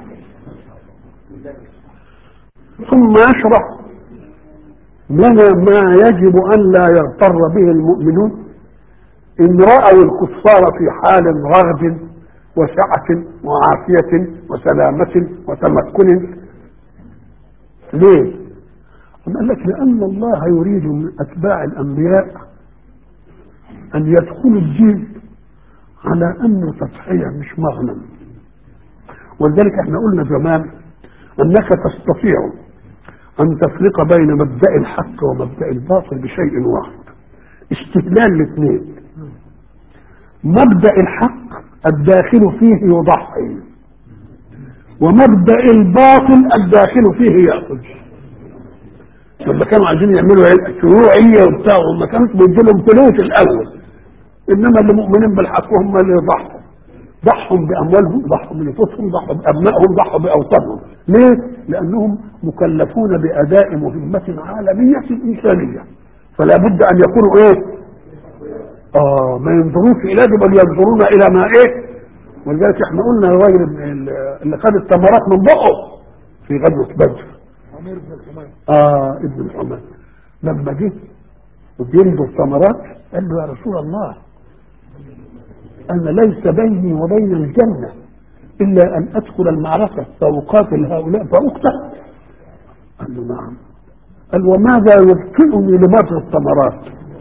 ثم يشرح لنا ما يجب ان لا يغتر به المؤمنون ان راوا الكفار في حال رغد وسعه وعافيه وسلامه وتمكن ليه قال لك لان الله يريد من اتباع الانبياء ان يدخلوا الدين على انه تضحيه مش مغنم ولذلك احنا قلنا زمان انك تستطيع ان تفرق بين مبدا الحق ومبدا الباطل بشيء واحد استهلال الاثنين مبدا الحق الداخل فيه يضحي ومبدا الباطل الداخل فيه ياخذ لما كانوا عايزين يعملوا شيوعيه وبتاع وما كانوا بيدوا لهم فلوس الاول انما اللي مؤمنين بالحق هم اللي يضحوا ضحوا باموالهم ضحوا بنفوسهم ضحوا بابنائهم ضحوا باوطانهم ليه؟ لانهم مكلفون باداء مهمه عالميه انسانيه فلا بد ان يكونوا ايه؟ اه ما ينظروش الى دي بل ينظرون الى ما ايه؟ ولذلك احنا قلنا الراجل اللي خد الثمرات من بقه في غزوه بدر عمير بن الحمام اه ابن الحمام لما جه وبينظر ثمرات قال له يا رسول الله أنا ليس بيني وبين الجنة إلا أن أدخل المعركة فأقاتل هؤلاء فأقتل قال له نعم قال وماذا يبطئني لمرض الثمرات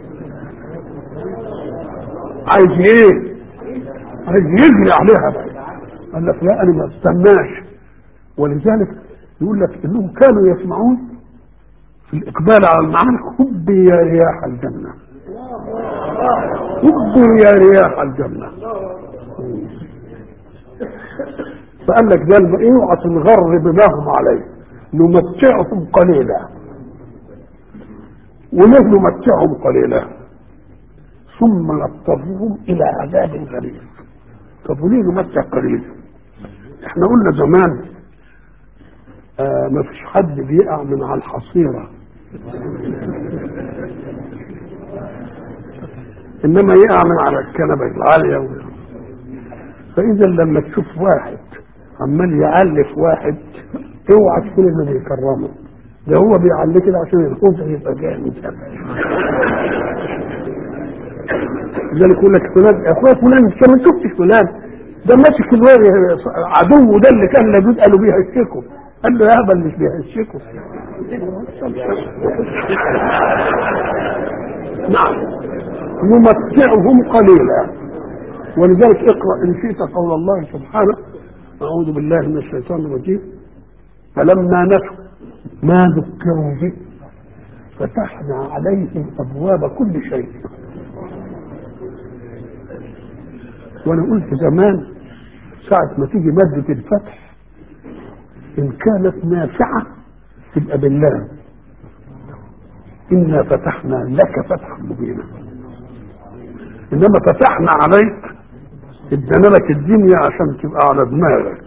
عايز ايه عايز يجري عليها بقى قال لك لا انا ما استناش ولذلك يقول لك انهم كانوا يسمعون في الاقبال على المعارك هبي يا رياح الجنه هبوا يا رياح الجنة فقال لك ده اوعى تنغر بما هم عليه نمتعهم قليلا وليه نمتعهم قليلا ثم نضطرهم الى عذاب غليظ طب وليه نمتع قليلا احنا قلنا زمان آه ما فيش حد بيقع من على الحصيره انما يقع من على الكنبه العاليه و... فاذا لما تشوف واحد عمال يعلف واحد اوعى تكون انه بيكرمه ده هو بيعليه كده عشان الخوف يبقى جامد لذلك يقول لك فلان يا اخويا فلان انت ما شفتش فلان ده ماسك الواد عدو ده اللي كان لابد قالوا بيهشكم قال له يا هبل مش بيهشكم نعم نمتعهم قليلا ولذلك اقرا ان شئت قول الله سبحانه اعوذ بالله من الشيطان الرجيم فلما نسوا ما ذكروا به فتحنا عليهم ابواب كل شيء وانا قلت زمان ساعة ما تيجي مادة الفتح إن كانت نافعة تبقى بالله إنا فتحنا لك فتحا مبينا إنما فتحنا عليك ادانا لك الدنيا عشان تبقى على دماغك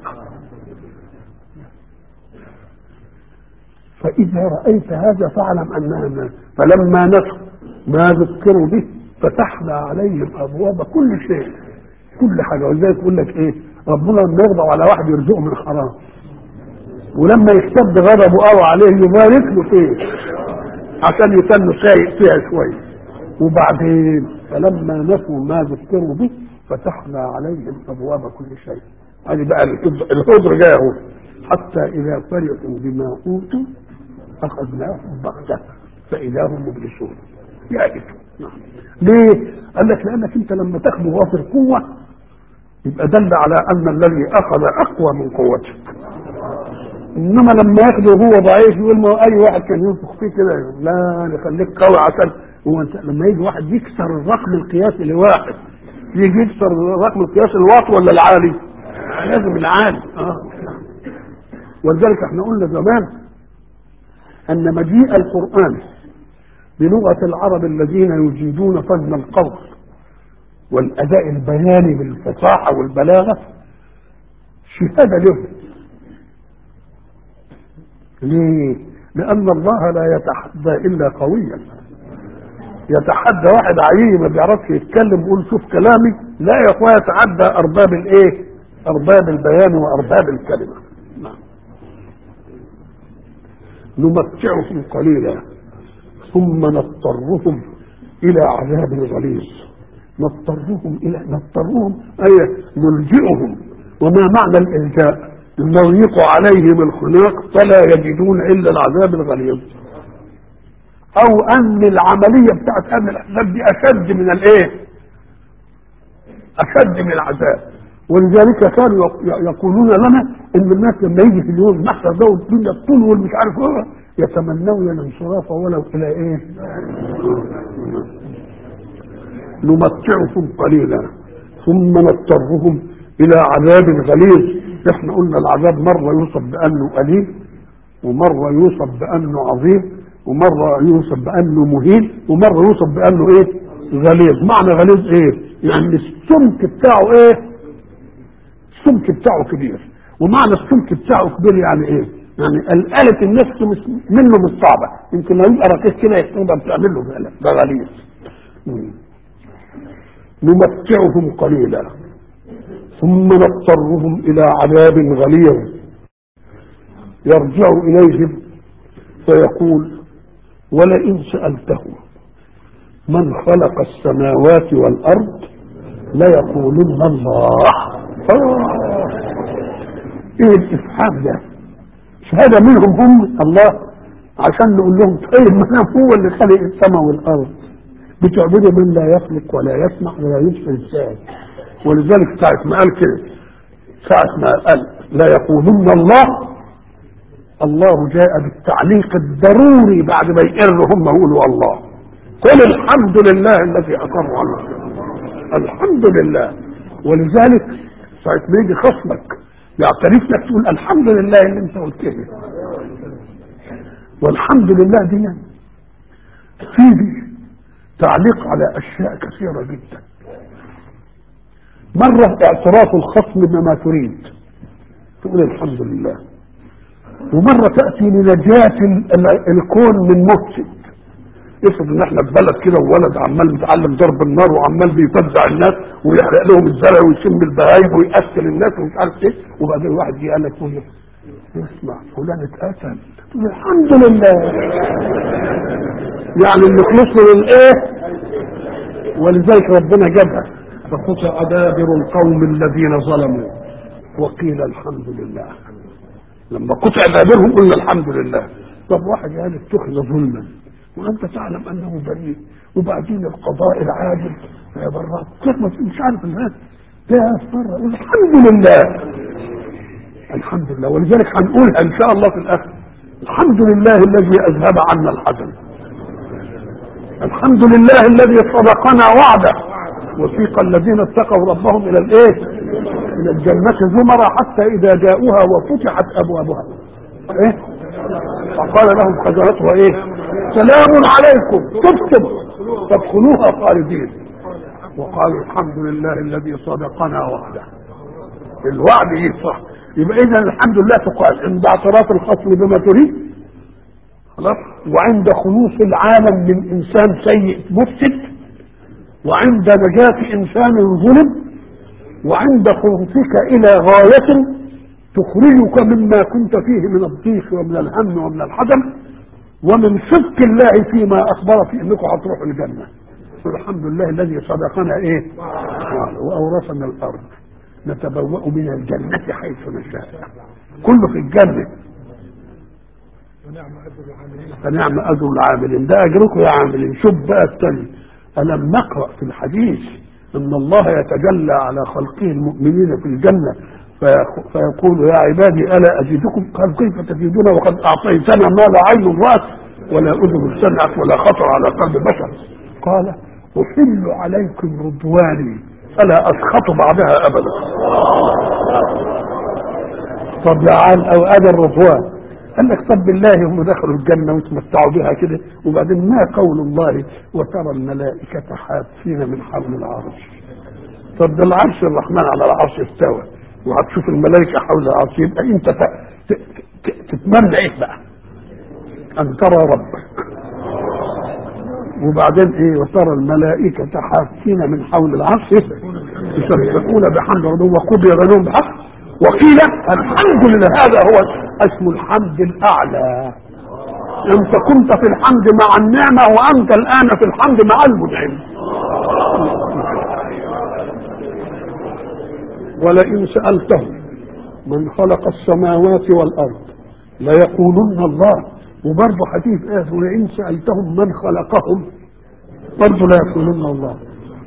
فإذا رأيت هذا فاعلم أنها ما فلما نسوا ما ذكروا به فتحنا عليهم أبواب كل شيء كل حاجة ولذلك يقول لك إيه ربنا لما يغضب على واحد يرزقه من حرام ولما يشتد غضبه قوي عليه يبارك له فيه عشان يتنوا سايق فيها شوية وبعدين فلما نسوا ما ذكروا به فتحنا عليهم أبواب كل شيء هذه بقى الحضر جاء اهو حتى إذا فرحوا بما أوتوا أخذناهم بغتة فإذا هم مبلسون يأتوا ليه؟ قال لك لأنك أنت لما تاخده وافر قوة يبقى دل على أن الذي أخذ أقوى من قوتك إنما لما ياخده هو ضعيف يقول ما أي واحد كان ينفخ فيه كده لا نخليك قوي عشان هو أنت لما يجي واحد يكسر الرقم القياسي لواحد يجي يكسر الرقم القياسي الواطي ولا العالي؟ لازم العالي اه ولذلك احنا قلنا زمان ان مجيء القران بلغه العرب الذين يجيدون فن القول والاداء البياني بالفصاحه والبلاغه شهاده لهم ليه؟ لان الله لا يتحدى الا قويا يتحدى واحد عيي ما بيعرفش يتكلم يقول شوف كلامي لا يا اخويا يتعدى ارباب الايه؟ ارباب البيان وارباب الكلمه نعم نمتعهم قليلا ثم نضطرهم الى عذاب غليظ نضطرهم الى نضطرهم اي نلجئهم وما معنى الالجاء نضيق عليهم الخناق فلا يجدون الا العذاب الغليظ او ان العمليه بتاعت امن الاحزاب دي اشد من الايه اشد من العذاب ولذلك كانوا يقولون لنا ان الناس لما يجي في اليوم المحشر ده والدنيا تطول والمش عارف ايه يتمنون الانصراف ولو الى ايه؟ نمتعهم قليلا ثم نضطرهم الى عذاب غليظ احنا قلنا العذاب مره يوصف بانه قليل ومره يوصف بانه عظيم ومره يوصف بانه مهين ومره يوصف بانه ايه؟ غليظ معنى غليظ ايه؟ يعني السمك بتاعه ايه؟ السمك بتاعه كبير ومعنى السمك بتاعه كبير يعني ايه؟ يعني الآلة النفس منه مش صعبة يمكن لو يبقى رقيق كده يبقى بتعمل له فعلا ده غليظ نمتعهم قليلا ثم نضطرهم إلى عذاب غليظ يرجع إليهم فيقول ولئن سألتهم من خلق السماوات والأرض ليقولن الله آه. ايه الافحام ده شهادة منهم هم الله عشان نقول لهم طيب ما هو اللي خلق السماء والارض بتعبدوا من لا يخلق ولا يسمع ولا يبصر ازاي ولذلك ساعة ما قال كده ساعة ما قال لا يقولون الله الله جاء بالتعليق الضروري بعد ما يقروا هم يقولوا الله قل الحمد لله الذي اقر على الحمد لله ولذلك ساعة ما يجي خصمك يعترف لك تقول الحمد لله اللي انت قلت لي والحمد لله دي يعني فيه تعليق على اشياء كثيره جدا مره اعتراف الخصم بما تريد تقول الحمد لله ومره تاتي لنجاه الكون من مفسد افرض ان احنا في بلد كده وولد عمال بيتعلم ضرب النار وعمال بيفزع الناس ويحرق لهم الزرع ويشم البهايم ويقتل الناس ومش عارف ايه وبعدين واحد جه قال لك تقول اسمع فلان اتقتل تقول الحمد لله يعني اللي خلصنا من ايه ولذلك ربنا جابها فقطع دابر القوم الذين ظلموا وقيل الحمد لله لما قطع دابرهم قلنا الحمد لله طب واحد قال اتخذ ظلما وانت تعلم انه بريء وبعدين القضاء العادل يا برا كيف مش عارف الناس ده مرة الحمد لله الحمد لله ولذلك هنقولها ان شاء الله في الاخر الحمد لله الذي اذهب عنا الحزن الحمد لله الذي صدقنا وعده وسيق الذين اتقوا ربهم الى الايه من الجنة زمرا حتى إذا جاءوها وفتحت أبوابها إيه؟ فقال لهم خزنتها إيه؟ سلام عليكم تبتم فادخلوها خالدين وقالوا الحمد لله الذي صدقنا وعده الوعد يصح يبقى إذا الحمد لله تقال عند اعتراف الخصم بما تريد خلاص وعند خلوص العالم من إنسان سيء مفسد وعند نجاة إنسان ظلم وعند خلوصك إلى غاية تخرجك مما كنت فيه من الضيق ومن الهم ومن الحزن ومن صدق الله فيما أخبر في أنكم هتروحوا الجنة الحمد لله الذي صدقنا إيه وأورثنا الأرض نتبوأ من الجنة حيث نشاء كله في الجنة فنعم أجر العاملين ده أجركم يا عاملين شوف بقى الثاني ألم نقرأ في الحديث أن الله يتجلى على خلقه المؤمنين في الجنة فيقول يا عبادي ألا أزيدكم قال كيف تزيدون وقد أعطيتنا ما لا عين رأت ولا أذن سمعت ولا خطر على قلب بشر قال أحل عليكم رضواني فلا أسخط بعدها أبدا طب يا عال أو أنا الرضوان قال لك طب بالله هم دخلوا الجنة وتمتعوا بها كده وبعدين ما قول الله وترى الملائكة حافين من حول العرش طب ده العرش الرحمن على العرش استوى وهتشوف الملائكة حول العرش يبقى انت تتمنى ايه بقى ان ترى ربك وبعدين ايه وترى الملائكة حافين من حول العرش يسبحون بحمد ربهم وقضي بينهم بحق وقيل الحمد لله هذا هو اسم الحمد الاعلى انت كنت في الحمد مع النعمة وانت الان في الحمد مع المنعم ولئن سألتهم من خلق السماوات والأرض ليقولن الله وبرضه حديث آية ولئن سألتهم من خلقهم برضه لا يقولن الله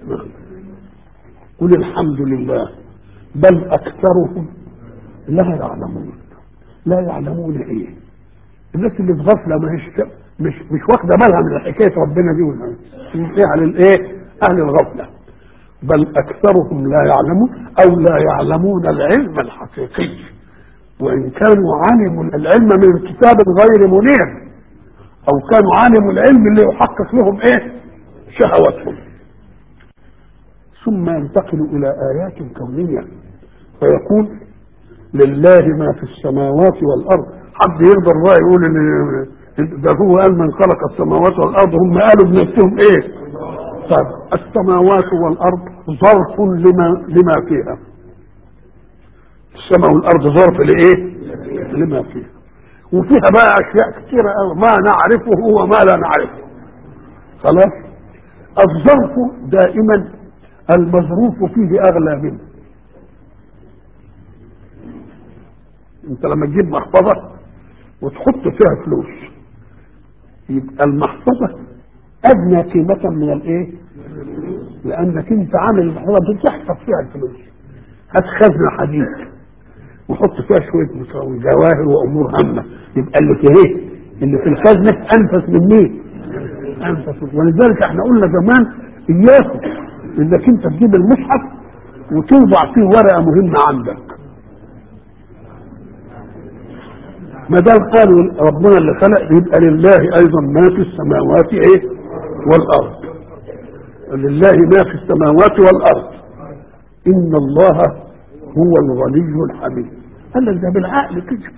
قل الحمد لله بل أكثرهم لا يعلمون لا يعلمون إيه الناس اللي في غفلة ما هيش مش مش واخدة بالها من حكاية ربنا دي ولا ايه على الايه أهل الغفلة بل أكثرهم لا يعلمون أو لا يعلمون العلم الحقيقي وإن كانوا علموا العلم من كتاب غير منير أو كانوا علموا العلم اللي يحقق لهم إيه شهوتهم ثم ينتقل إلى آيات كونية فيقول لله ما في السماوات والأرض حد يقدر بقى يقول إن ده هو قال من خلق السماوات والأرض هم قالوا بنفسهم إيه طيب السماوات والارض ظرف لما لما فيها السماء والارض ظرف لايه لما فيها وفيها بقى اشياء كثيره قوي ما نعرفه وما لا نعرفه خلاص الظرف دائما المظروف فيه اغلى منه انت لما تجيب محفظه وتحط فيها فلوس يبقى المحفظه ادنى قيمة من الايه لانك انت عامل المحفظة بتحفظ فيها الفلوس هات خزنة حديد وحط فيها شوية مساوي جواهر وامور هامة يبقى اللي في ايه اللي في الخزنة انفس من مين انفس من ولذلك احنا قلنا زمان اياكم انك انت تجيب المصحف وتوضع فيه ورقة مهمة عندك ما دام قالوا ربنا اللي خلق يبقى لله ايضا ما في السماوات ايه والارض لله ما في السماوات والارض ان الله هو الغني الحميد قال لك ده بالعقل كده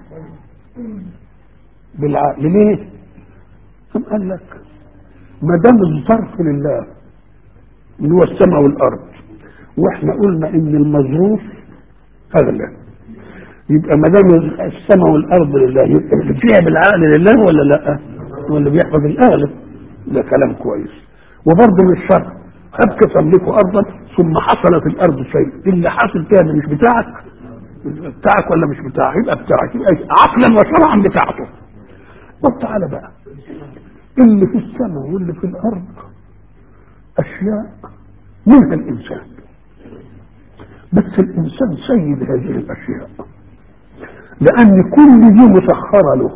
بالعقل ليه؟ ثم قال لك ما دام الظرف لله اللي هو السماء والارض واحنا قلنا ان المظروف اغلى يبقى ما دام السماء والارض لله يبقى اللي فيها بالعقل لله ولا لا؟ ولا بيحفظ الاغلب ده كلام كويس وبرضه مش شرط هبك تملكوا ارضا ثم حصل في الارض شيء اللي حاصل فيها مش بتاعك بتاعك ولا مش بتاعك يبقى بتاعك يبقى عقلا وشرعا بتاعته طب تعالى بقى اللي في السماء واللي في الارض اشياء منها الانسان بس الانسان سيد هذه الاشياء لان كل دي مسخره له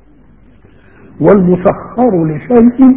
والمسخر لشيء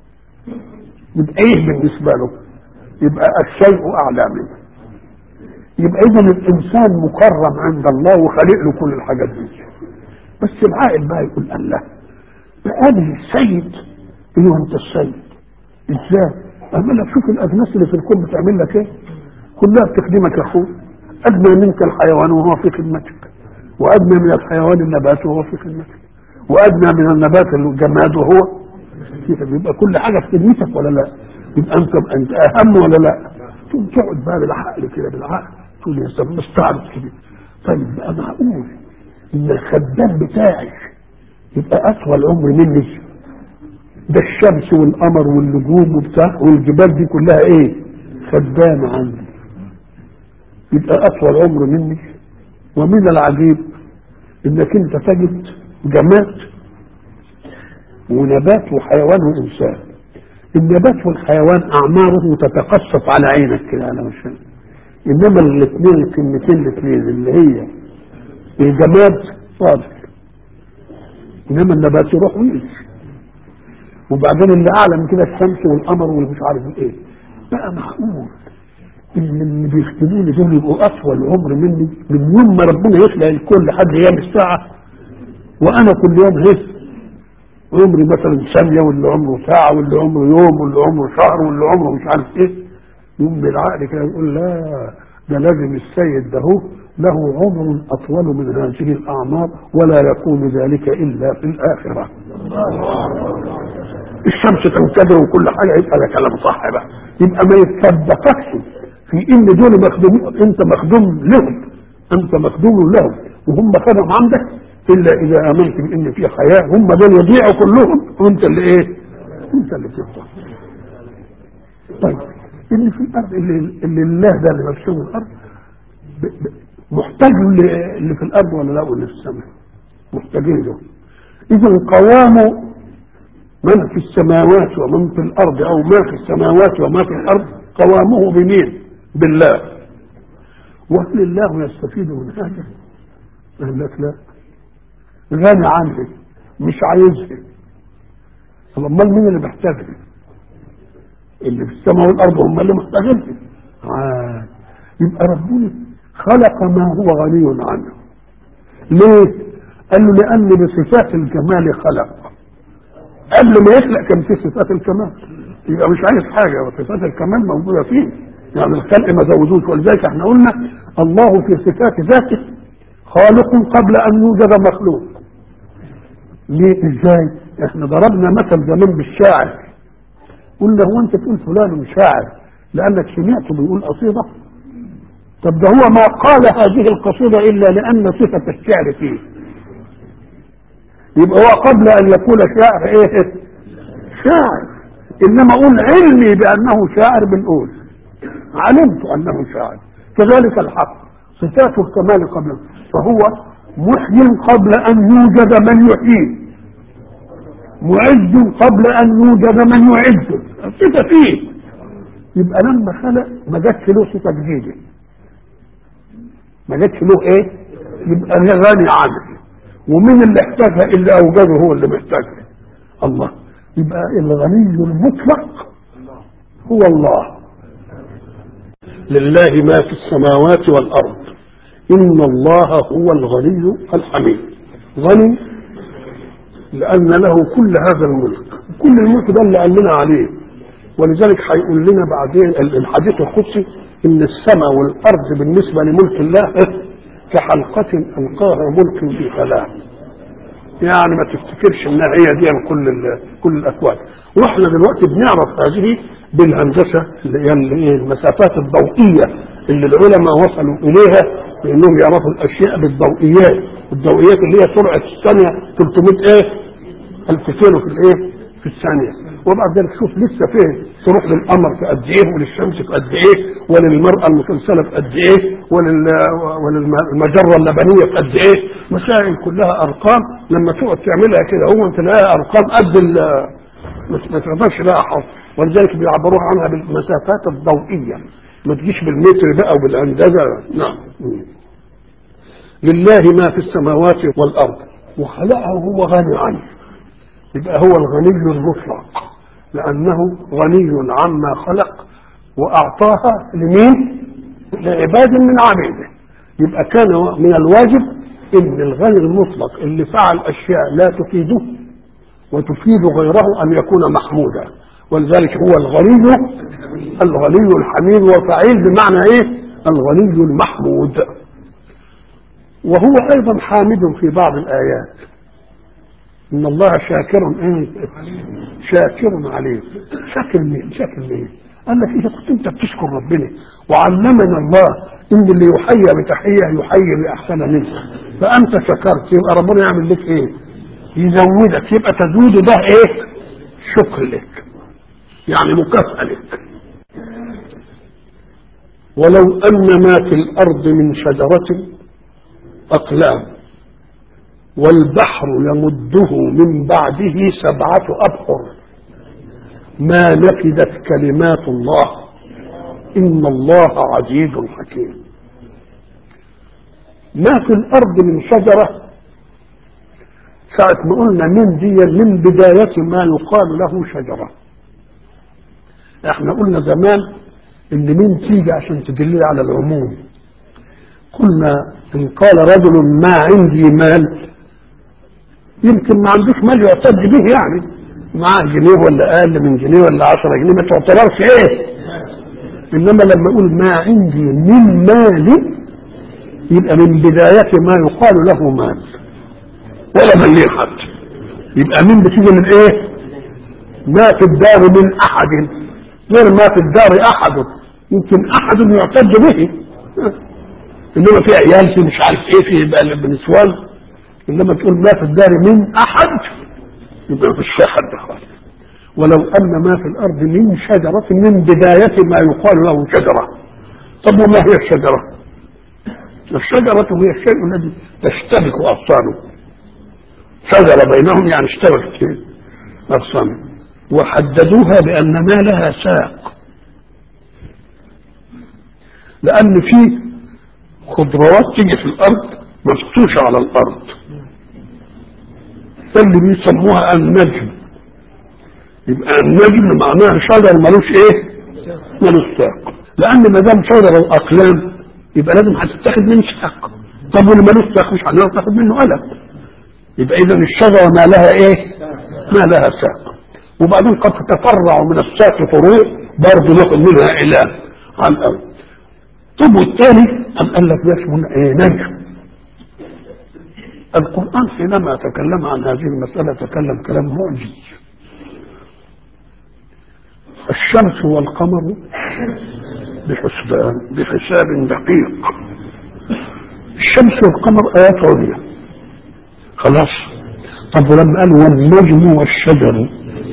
يبقى ايه بالنسبه له يبقى الشيء اعلى منه يبقى اذا الانسان مكرم عند الله وخالق له كل الحاجات دي بس العاقل بقى يقول الله بقابل السيد ايوه انت السيد ازاي؟ اعمل لك شوف الاجناس اللي في الكون بتعمل لك ايه؟ كلها بتخدمك يا اخوي ادنى منك الحيوان وهو في خدمتك وادنى من الحيوان النبات وهو في خدمتك وادنى من النبات الجماد وهو في خدمتك يبقى كل حاجه في خدمتك ولا لا؟ يبقى انت انت اهم ولا لا؟ تقوم تقعد بقى بالعقل كده بالعقل تقول يا سلام مستعرض كده طيب بقى معقول ان الخدام بتاعي يبقى اطول عمر مني ده الشمس والقمر والنجوم وبتاع والجبال دي كلها ايه خدامة عندي يبقى اطول عمر مني ومن العجيب انك انت تجد جماد ونبات وحيوان وانسان النبات والحيوان اعماره تتقصف على عينك كده انا مش فاهم انما الاثنين الكلمتين الاثنين اللي هي الجماد صادق انما النبات يروح ويجي وبعدين اللي اعلى من كده الشمس والقمر والمش عارف ايه بقى معقول ان اللي بيخدموني دول يبقوا اطول عمر مني من يوم ما ربنا يخلق الكل لحد ايام الساعه وانا كل يوم هس عمري مثلا ثانيه واللي عمره ساعه واللي عمره يوم واللي عمره شهر واللي عمره مش عارف ايه يوم بالعقل كده يقول لا ده لازم السيد ده هو له عمر اطول من هذه الاعمار ولا يكون ذلك الا في الاخره الشمس تنكدر وكل حاجه يبقى ده كلام صح بقى يبقى ما يتصدقكش في ان دول مخدوم انت مخدوم لهم انت مخدوم لهم وهم خدم عندك الا اذا امنت بان في حياه هم دول يضيعوا كلهم وانت اللي ايه؟ انت اللي تفضل طيب اللي في الارض اللي, اللي الله ده اللي مرسوم الارض ب- ب- محتاج اللي اللي في الارض ولا لا واللي في السماء محتاجين له اذا قوام من في السماوات ومن في الارض او ما في السماوات وما في الارض قوامه بمين بالله وهل الله يستفيد من هذا قال لك لا غني عنه مش عايزها طب امال مين اللي محتاجها اللي في السماء والارض هم اللي محتاجينها آه. يبقى ربنا خلق ما هو غني عنه ليه قال له لان بصفات الجمال خلق قبل ما يخلق كان في صفات الكمال يبقى مش عايز حاجه وصفات الكمال موجوده فيه يعني الخلق ما زودوش ولذلك احنا قلنا الله في صفات ذاته خالق قبل ان يوجد مخلوق ليه ازاي احنا ضربنا مثل زمان بالشاعر قلنا هو انت تقول فلان شاعر لانك سمعته بيقول قصيده طب ده هو ما قال هذه القصيده الا لان صفه الشعر فيه يبقى هو قبل ان يكون شاعر ايه شاعر انما اقول علمي بانه شاعر بنقول علمت انه شاعر كذلك الحق صفات الكمال قبل فهو محيي قبل ان يوجد من يحييه معز قبل ان يوجد من يعز صفه فيه يبقى لما خلق ما جاتش له صفه جديده ما جاتش له ايه يبقى غني عنه ومين اللي احتاجها اللي اوجده هو اللي محتاجها الله يبقى الغني المطلق هو الله لله ما في السماوات والارض ان الله هو الغني الحميد غني لان له كل هذا الملك كل الملك ده اللي قال لنا عليه ولذلك هيقول لنا بعدين الحديث القدسي ان السماء والارض بالنسبه لملك الله كحلقة ألقاها ملك في خلاء يعني ما تفتكرش انها هي دي كل كل الاكوان واحنا دلوقتي بنعرف هذه بالهندسه اللي هي المسافات الضوئيه اللي العلماء وصلوا اليها بانهم يعرفوا الاشياء بالضوئيات الضوئيات اللي هي سرعه الثانيه 300 ايه الف كيلو في الايه في الثانيه وبعد ذلك شوف لسه فيه تروح للقمر في قد ايه وللشمس في قد ايه وللمراه المسلسله في قد ايه ولل وللمجره اللبنيه في قد ايه مسائل كلها ارقام لما تقعد تعملها كده هو انت تلاقيها ارقام قد ما تقدرش لها حظ ولذلك بيعبروها عنها بالمسافات الضوئيه ما تجيش بالمتر بقى وبالاندازه نعم لله ما في السماوات والارض وخلقه هو غني عنه يبقى هو الغني المطلق لأنه غني عما خلق وأعطاها لمين؟ لعباد من عبيده يبقى كان من الواجب ان الغني المطلق اللي فعل اشياء لا تفيده وتفيد غيره ان يكون محمودا ولذلك هو الغني الغني الحميد وفعيل بمعنى ايه الغني المحمود وهو ايضا حامد في بعض الايات ان الله شاكر ايه شاكر عليم شاكر مين شاكر مين قال لك اذا كنت انت بتشكر ربنا وعلمنا الله ان اللي يحيى بتحيه يحيي باحسن منها فانت شكرت يبقى ربنا يعمل لك ايه يزودك يبقى تزود ده ايه شكر لك يعني مكافأة لك ولو أن ما في الأرض من شجرة أقلام والبحر يمده من بعده سبعة أبحر ما نفدت كلمات الله إن الله عزيز حكيم ما في الأرض من شجرة ساعة ما قلنا من دي من بداية ما يقال له شجرة احنا قلنا زمان ان من تيجي عشان تدل على العموم قلنا ان قال رجل ما عندي مال يمكن ما عندوش مال يعتد به يعني معاه جنيه ولا اقل من جنيه ولا عشرة جنيه ما تعتبرش ايه انما لما اقول ما عندي من مال يبقى من بداية ما يقال له مال ولا مليه حد يبقى من بتيجي من ايه ما في الدار من احد غير ما في الدار احد يمكن احد يعتد به انما في عيال في مش عارف ايه في بقى النسوان انما تقول ما في الدار من احد يبقى في الشيخ خالص ولو ان ما في الارض من شجره من بدايه ما يقال له شجره طب وما هي الشجره؟ الشجره هي الشيء الذي تشتبك اغصانه شجره بينهم يعني اشتبكت اغصانه وحددوها بأن ما لها ساق لأن في خضروات تيجي في الأرض مفتوشة على الأرض اللي بيسموها النجم يبقى النجم معناها شجر ملوش ايه؟ ملوش ساق لأن ما دام شجر الأقلام يبقى لازم هتتاخد من ساق طب واللي ملوش ساق مش هنقدر تاخد منه قلم يبقى إذا الشجرة ما لها ايه؟ ما لها ساق وبعدين قد تتفرع من الساق فروع برضه ناخد منها الى عن الارض طب والثاني أم قال لك ده اسمه ايه نجم القرآن حينما تكلم عن هذه المسألة تكلم كلام معجز الشمس والقمر بحسبان بحساب دقيق الشمس والقمر آيات عليا خلاص طب ولما قال والنجم والشجر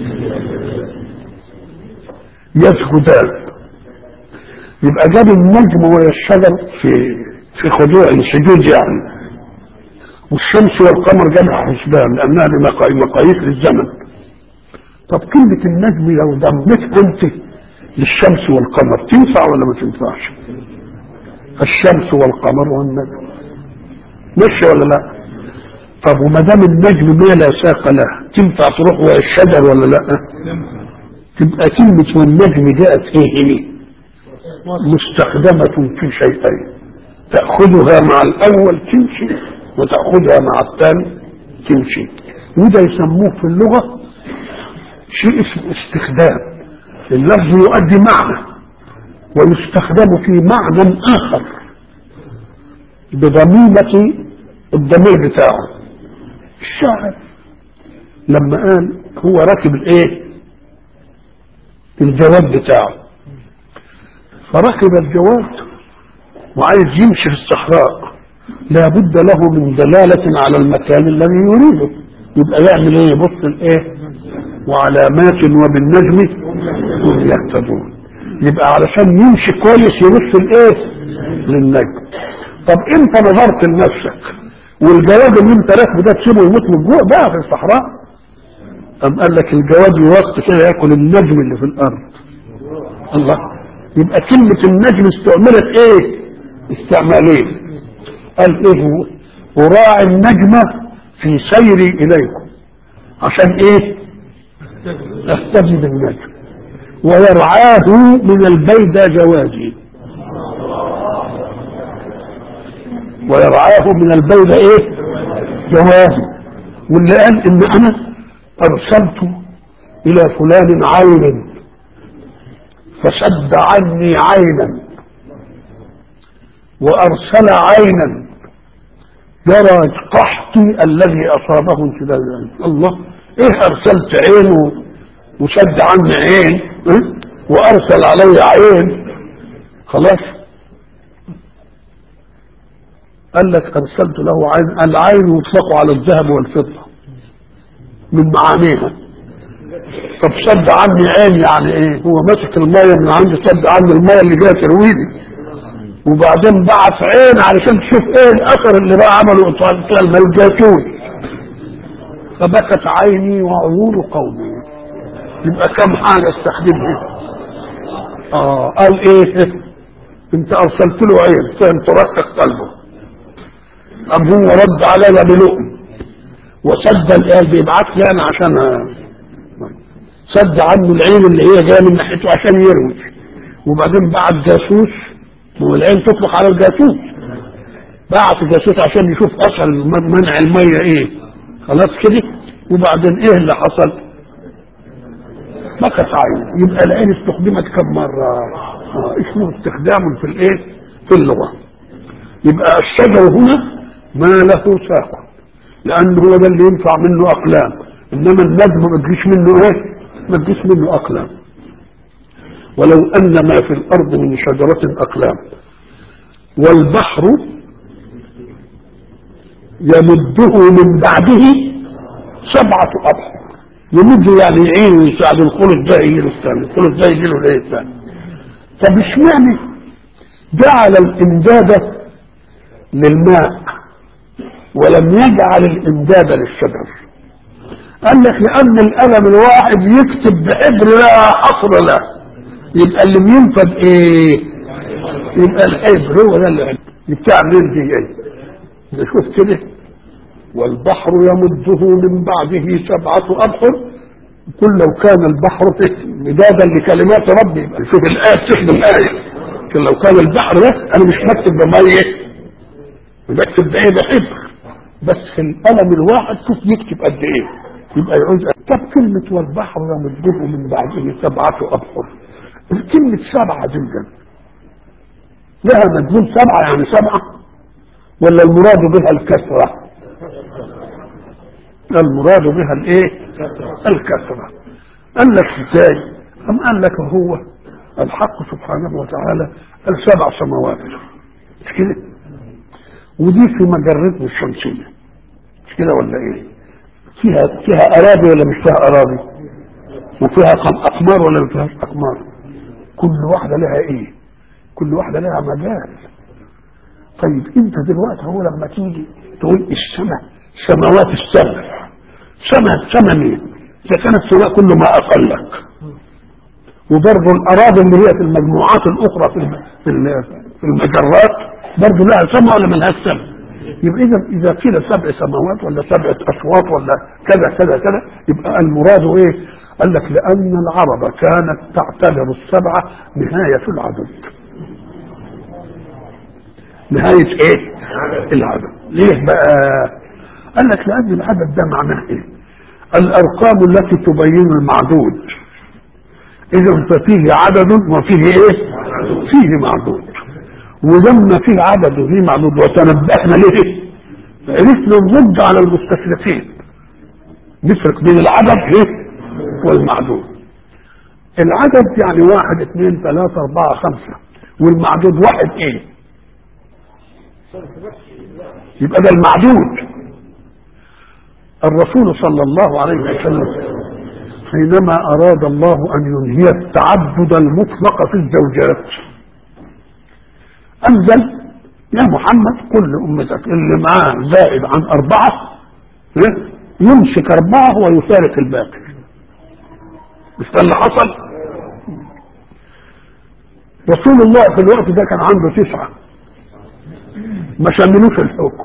يسجدان يبقى جاب النجم والشجر في في خضوع السجود يعني والشمس والقمر جاب حسبان لانها بمقاييس للزمن طب كلمة النجم لو ضمتها انت للشمس والقمر تنفع ولا ما تنفعش؟ الشمس والقمر والنجم ماشي ولا لا؟ طب وما دام النجم ما لا ساق له تنفع تروح ويا الشجر ولا لا؟ تبقى كلمة والنجم جاءت ايه مستخدمة في شيئين تأخذها مع الأول تمشي وتأخذها مع الثاني تمشي وده يسموه في اللغة شيء اسمه استخدام اللفظ يؤدي معنى ويستخدم في معنى آخر بضميمة الضمير بتاعه الشاعر لما قال هو راكب الايه الجواد بتاعه فركب الجواد وعايز يمشي في الصحراء لابد له من دلالة على المكان الذي يريده يبقى يعمل ايه يبص الايه وعلامات وبالنجم هم يهتدون يبقى علشان يمشي كويس يبص الايه للنجم طب انت نظرت لنفسك والجواد اللي انت راكبه ده تسيبه يموت من الجوع بقى في الصحراء أم قال لك الجواد يوقت كده ياكل النجم اللي في الارض الله يبقى كلمة النجم استعملت ايه استعمالين قال ايه هو وراعي النجمة في سيري اليكم عشان ايه اهتدي بالنجم ويرعاه من البيدى جوادي ويرعاه من البيض ايه جوازي واللي قال ان انا ارسلت الى فلان عين فسد عني عينا وارسل عينا يرى قحطي الذي اصابه انسداد العين الله ايه ارسلت عين و- وسد عني عين إيه؟ وارسل علي عين خلاص قال لك ارسلت له عين العين يطلق على الذهب والفضه من معانيها طب سد عني عين يعني ايه هو ماسك الميه من عندي سد عني الميه اللي جايه ترويني وبعدين بعت عين علشان تشوف ايه الاثر اللي بقى عمله اطفال الجاسوس فبكت عيني وعيون قومي يبقى كم حاجه استخدمها اه قال ايه انت ارسلت له عين فانت تركك قلبه ام هو رد علينا بلؤم وسد القلب يبعت لي انا عشان سد عنه العين اللي هي جايه من ناحيته عشان يروي وبعدين بعت جاسوس هو العين تطلق على الجاسوس بعت جاسوس عشان يشوف اثر الم- منع الميه ايه خلاص كده وبعدين ايه اللي حصل بكت عين يبقى العين استخدمت كم مره آه اسمه استخدام في الايه في اللغه يبقى الشجر هنا ما له ساق لانه هو ده اللي ينفع منه اقلام انما النجم ما تجيش منه ايه ما تجيش منه اقلام ولو ان ما في الارض من شجره اقلام والبحر يمده من بعده سبعة أبحر يمد يعني يعين ويساعد الخلق ده يجي له الثاني الخلق ده يجي له الايه الثاني طب اشمعنى جعل الامداد للماء ولم يجعل الامداد للشجر قال لك لان القلم الواحد يكتب بحبر لا حصر له يبقى اللي بينفذ ايه يبقى الحبر هو ده اللي بتاع مين دي ايه ده شوف كده والبحر يمده من بعده سبعة أبحر كل لو كان البحر مدادا لكلمات ربي يبقى شوف الآية تخدم الآية لكن لو كان البحر ده أنا مش بكتب بمية بكتب بإيه بحبر بس القلم الواحد شوف يكتب قد إيه يبقى يعوز طب كلمة والبحر يمده من بعده سبعة أبحر كلمة سبعة جدا لها مدلول سبعة يعني سبعة ولا المراد بها الكثرة المراد بها الايه الكثرة قال لك ازاي ام قال لك هو الحق سبحانه وتعالى السبع سماوات مش كده ودي في مجرتنا الشمسية مش كده ولا ايه فيها فيها اراضي ولا مش فيها اراضي وفيها قم- اقمار ولا ما فيهاش اقمار كل واحدة لها ايه كل واحدة لها مجال طيب انت دلوقتي هو لما تيجي تقول السماء سماوات السبع سماء سماء مين؟ اذا كان السماء كل ما اقلك وبرضه الاراضي اللي هي في المجموعات الاخرى في الم- في ال- في المجرات برضه لها سماء ولا ملهاش سماء؟ يبقى اذا اذا قيل سبع سماوات ولا سبعه اشواط ولا كذا كذا كذا يبقى المراد ايه؟ قال لك لان العرب كانت تعتبر السبعه نهايه العدد. نهايه ايه؟ العدد. ليه بقى؟ قال لك لان العدد ده معناه ايه؟ الارقام التي تبين المعدود. اذا ففيه عدد وفيه ايه؟ فيه معدود. ولما فيه عدد وفيه معدود وتنبهنا ليه؟ عرفنا نرد على المستشرقين. نفرق بين العدد ايه؟ والمعدود. العدد يعني واحد اثنين ثلاثة أربعة خمسة والمعدود واحد ايه؟ يبقى ده المعدود الرسول صلى الله عليه وسلم حينما أراد الله أن ينهي التعدد المطلق في الزوجات أنزل يا محمد كل أمتك اللي معاه زائد عن أربعة إيه؟ يمسك أربعة ويفارق الباقي مش ده اللي حصل رسول الله في الوقت ده كان عنده تسعة ما شملوش الحكم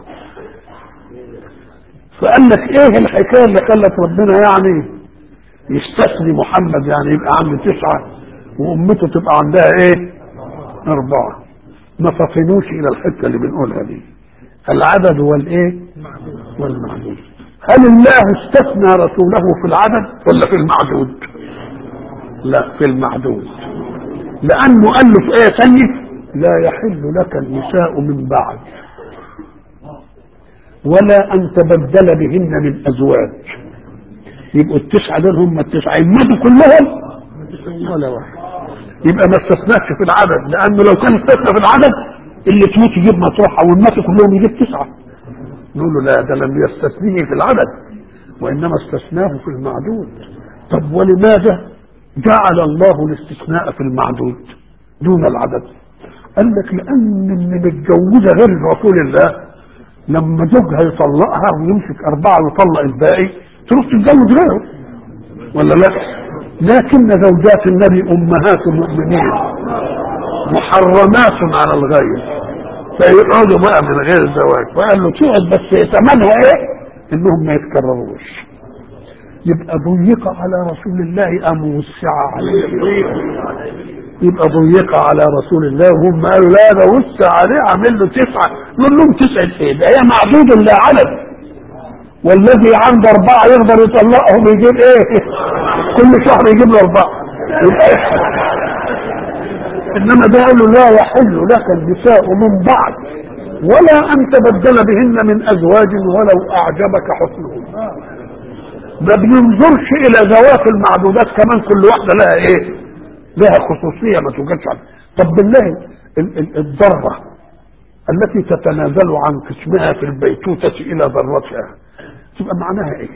فقال لك ايه الحكايه اللي خلت ربنا يعني يستثني محمد يعني يبقى عنده تسعه وامته تبقى عندها ايه؟ اربعه ما فطنوش الى الحته اللي بنقولها دي العدد والايه والمعدود هل الله استثنى رسوله في العدد ولا في المعدود لا في المعدود لانه قال له في ايه ثانيه لا يحل لك النساء من بعد ولا ان تبدل بهن من ازواج يبقوا التسعه دول هم التسعه يموتوا كلهم ولا واحد يبقى ما استثناش في العدد لانه لو كان استثنى في العدد اللي تموت يجيب مطرحها والماتوا كلهم يجيب تسعه نقول له لا ده لم يستثنيه في العدد وانما استثناه في المعدود طب ولماذا جعل الله الاستثناء في المعدود دون العدد قال لك لان اللي متجوزه غير رسول الله لما زوجها يطلقها ويمسك اربعه ويطلق الباقي تروح تتجوز غيره ولا لا لكن زوجات النبي امهات المؤمنين محرمات على الغير فيقعدوا بقى من غير زواج وقال له تقعد بس ثمنها ايه انهم ما يتكرروش يبقى ضيق على رسول الله ام وسع عليه يبقى ضيق على رسول الله وهم قالوا لا ده وسع عليه عامل له تسعه نقول لهم تسعه ايه ده هي معدود لا عدد والذي عنده اربعه يقدر يطلقهم يجيب ايه كل شهر يجيب له اربعه يبقى إيه؟ انما ده قال له لا يحل لك النساء من بعد ولا ان تبدل بهن من ازواج ولو اعجبك حسنهن ما بينظرش الى ذوات المعدودات كمان كل واحده لها ايه لها خصوصيه ما توجدش عنها طب بالله ال- ال- الذره التي تتنازل عن قسمها في البيتوتة إلى ذرتها تبقى معناها إيه؟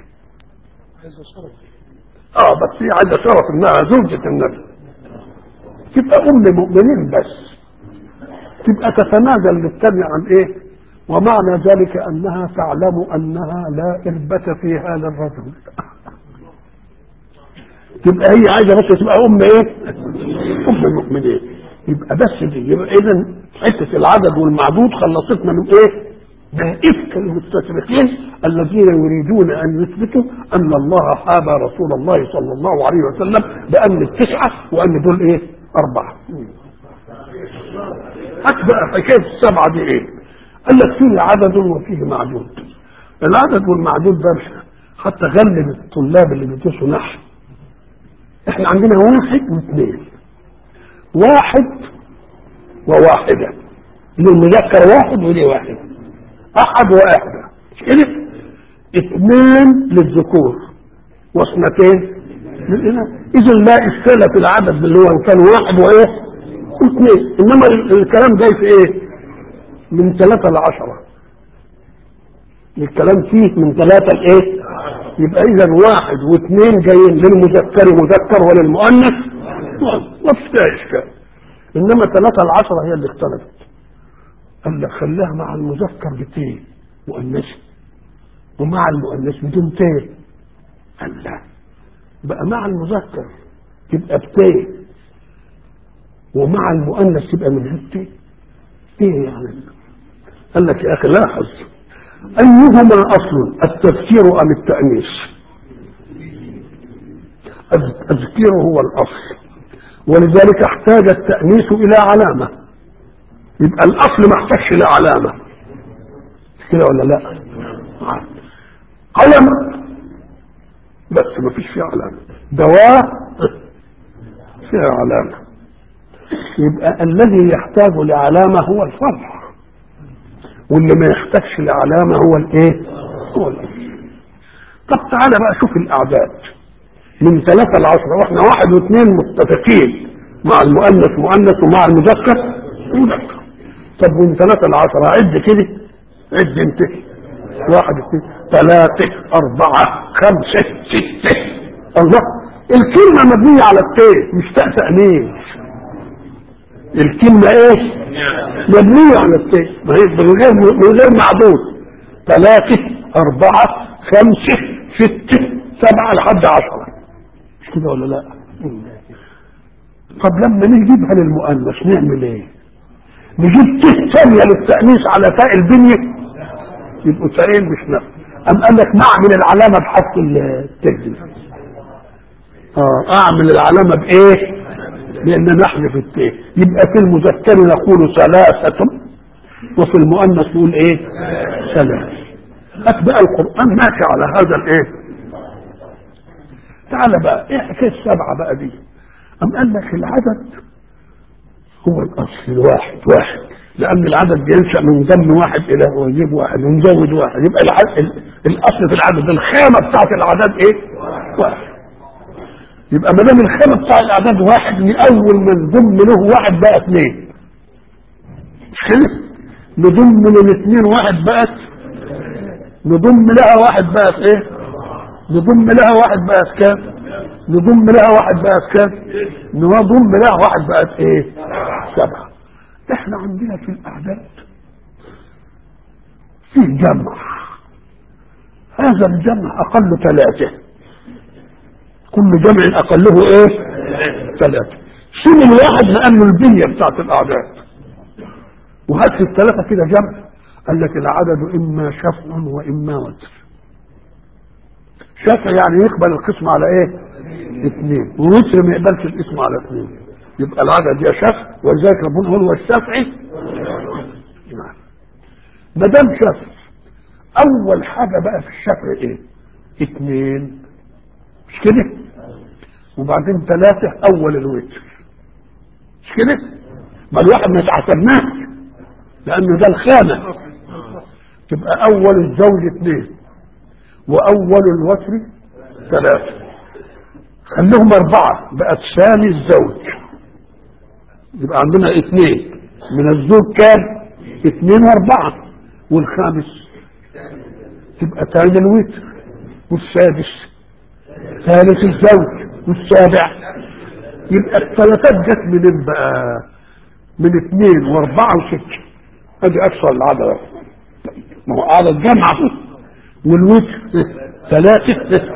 آه بس هي عايزة شرف إنها زوجة النبي تبقى أم مؤمنين بس تبقى تتنازل للتاني عن إيه؟ ومعنى ذلك أنها تعلم أنها لا إربة في هذا الرجل تبقى هي عايزة بس تبقى أم إيه؟ أم مؤمنين يبقى بس دي يبقى إذا حتة العدد والمعدود خلصتنا من إيه؟ من إفك المستشرقين الذين يريدون أن يثبتوا أن الله حاب رسول الله صلى الله عليه وسلم بأن التسعة وأن دول إيه؟ أربعة. هات بقى حكاية السبعة دي إيه؟ قال لك فيه عدد وفيه معدود. العدد والمعدود ده مش حتى غلب الطلاب اللي بيدرسوا نحو. احنا عندنا واحد واثنين. واحد وواحدة. للمذكر واحد وليه واحد. احد واحدة مش كده اثنين للذكور واثنتين للاناث اذا لا اشكال في العدد اللي هو إن كان واحد وايه واثنين انما ال- الكلام جاي في ايه من ثلاثة لعشرة الكلام فيه من ثلاثة لايه يبقى اذا واحد واثنين جايين للمذكر مذكر وللمؤنث ما فيش فيها اشكال انما ثلاثة لعشرة هي اللي اختلفت قال لك خلاها مع المذكر بتين مؤنثة ومع المؤنث بدون تين قال لا بقى مع المذكر تبقى بتين ومع المؤنث تبقى من هالتين ايه يعني قال لك يا اخي لاحظ ايهما اصل التذكير ام التانيث الز- التذكير هو الاصل ولذلك احتاج التانيث الى علامه يبقى الاصل ما احتاجش لعلامه مش كده ولا لا قلم بس ما فيش فيه علامه دواء فيها علامه يبقى الذي يحتاج لعلامه هو الفرع واللي ما يحتاجش لعلامه هو الايه هو الاصل طب تعالى بقى شوف الاعداد من ثلاثة لعشرة واحنا واحد واثنين متفقين مع المؤنث مؤنث ومع المذكر مذكر طب من ثلاثة لعشرة عد كده عد انت واحد اثنين ثلاثة أربعة خمسة ستة الله الكلمة مبنية على التاء مش تاء تأنيث الكلمة ايه؟ مبنية على التاء ما هي من غير من غير معدود ثلاثة أربعة خمسة ستة سبعة لحد عشرة مش كده ولا لا؟ طب لما نجيبها للمؤنث نعمل ايه؟ نجيب تاء ثانية للتأنيث على تاء البنية يبقوا تاءين مش نفس أم قال لك نعمل العلامة بحذف التاء اه اعمل العلامة بايه؟ لان نحذف التاء يبقى في المذكر نقول ثلاثة وفي المؤنث يقول ايه ثلاث هات بقى القرآن ماشي على هذا الايه تعالى بقى ايه حكايه السبعه بقى دي أم قال لك العدد هو الأصل الواحد واحد لأن العدد بينشأ من ضم واحد إلى ويجيب واحد ونزود واحد يبقى العدد الأصل في العدد الخامة بتاعت الأعداد إيه؟ واحد يبقى ما دام الخامة بتاع الأعداد واحد من أول ما نضم له واحد بقى اثنين مش كده؟ نضم من الاثنين واحد بقت نضم لها واحد بقت ايه؟ نضم لها واحد بقت كام؟ نضم لها واحد بقت كام؟ نضم لها واحد بقت ايه؟ سبعة. احنا عندنا في الأعداد في جمع هذا الجمع أقل ثلاثة كل جمع أقله ايه؟ ثلاثة. شيل الواحد لأنه البنية بتاعت الأعداد. وهات في الثلاثة كده جمع قال لك العدد إما شفع وإما وتر. شفع يعني يقبل القسم على ايه؟ اثنين ووتر ما يقبلش الاسم على اثنين يبقى العدد يا شفع ولذلك ربنا يقول والشفع نعم ما دام شفع اول حاجه بقى في الشفع ايه؟ اثنين مش كده؟ وبعدين ثلاثه اول الوتر مش كده؟ ما الواحد ما يتحسبناش لان ده الخانه تبقى اول الزوج اثنين واول الوتر ثلاثه خليهم أربعة بقت ثاني الزوج يبقى عندنا اثنين من الزوج كام؟ اثنين وأربعة والخامس تبقى ثاني الوتر والسادس ثالث الزوج والسابع يبقى الثلاثات جت منين بقى؟ من اثنين وأربعة وستة ادي أكثر العدد ما هو عدد جمع والوتر ثلاثة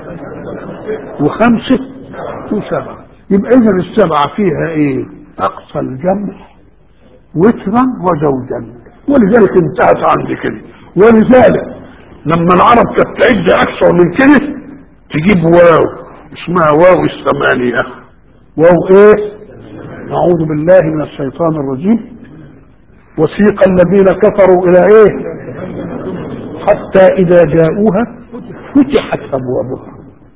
وخمسة وسبعة يبقى إذا السبعة فيها إيه؟ أقصى الجمع وترا وزوجا ولذلك انتهت عندي كده ولذلك لما العرب كانت تعد أكثر من كده تجيب واو اسمها واو الثمانية واو إيه؟ أعوذ بالله من الشيطان الرجيم وسيق الذين كفروا إلى إيه؟ حتى إذا جاءوها فتحت أبوابها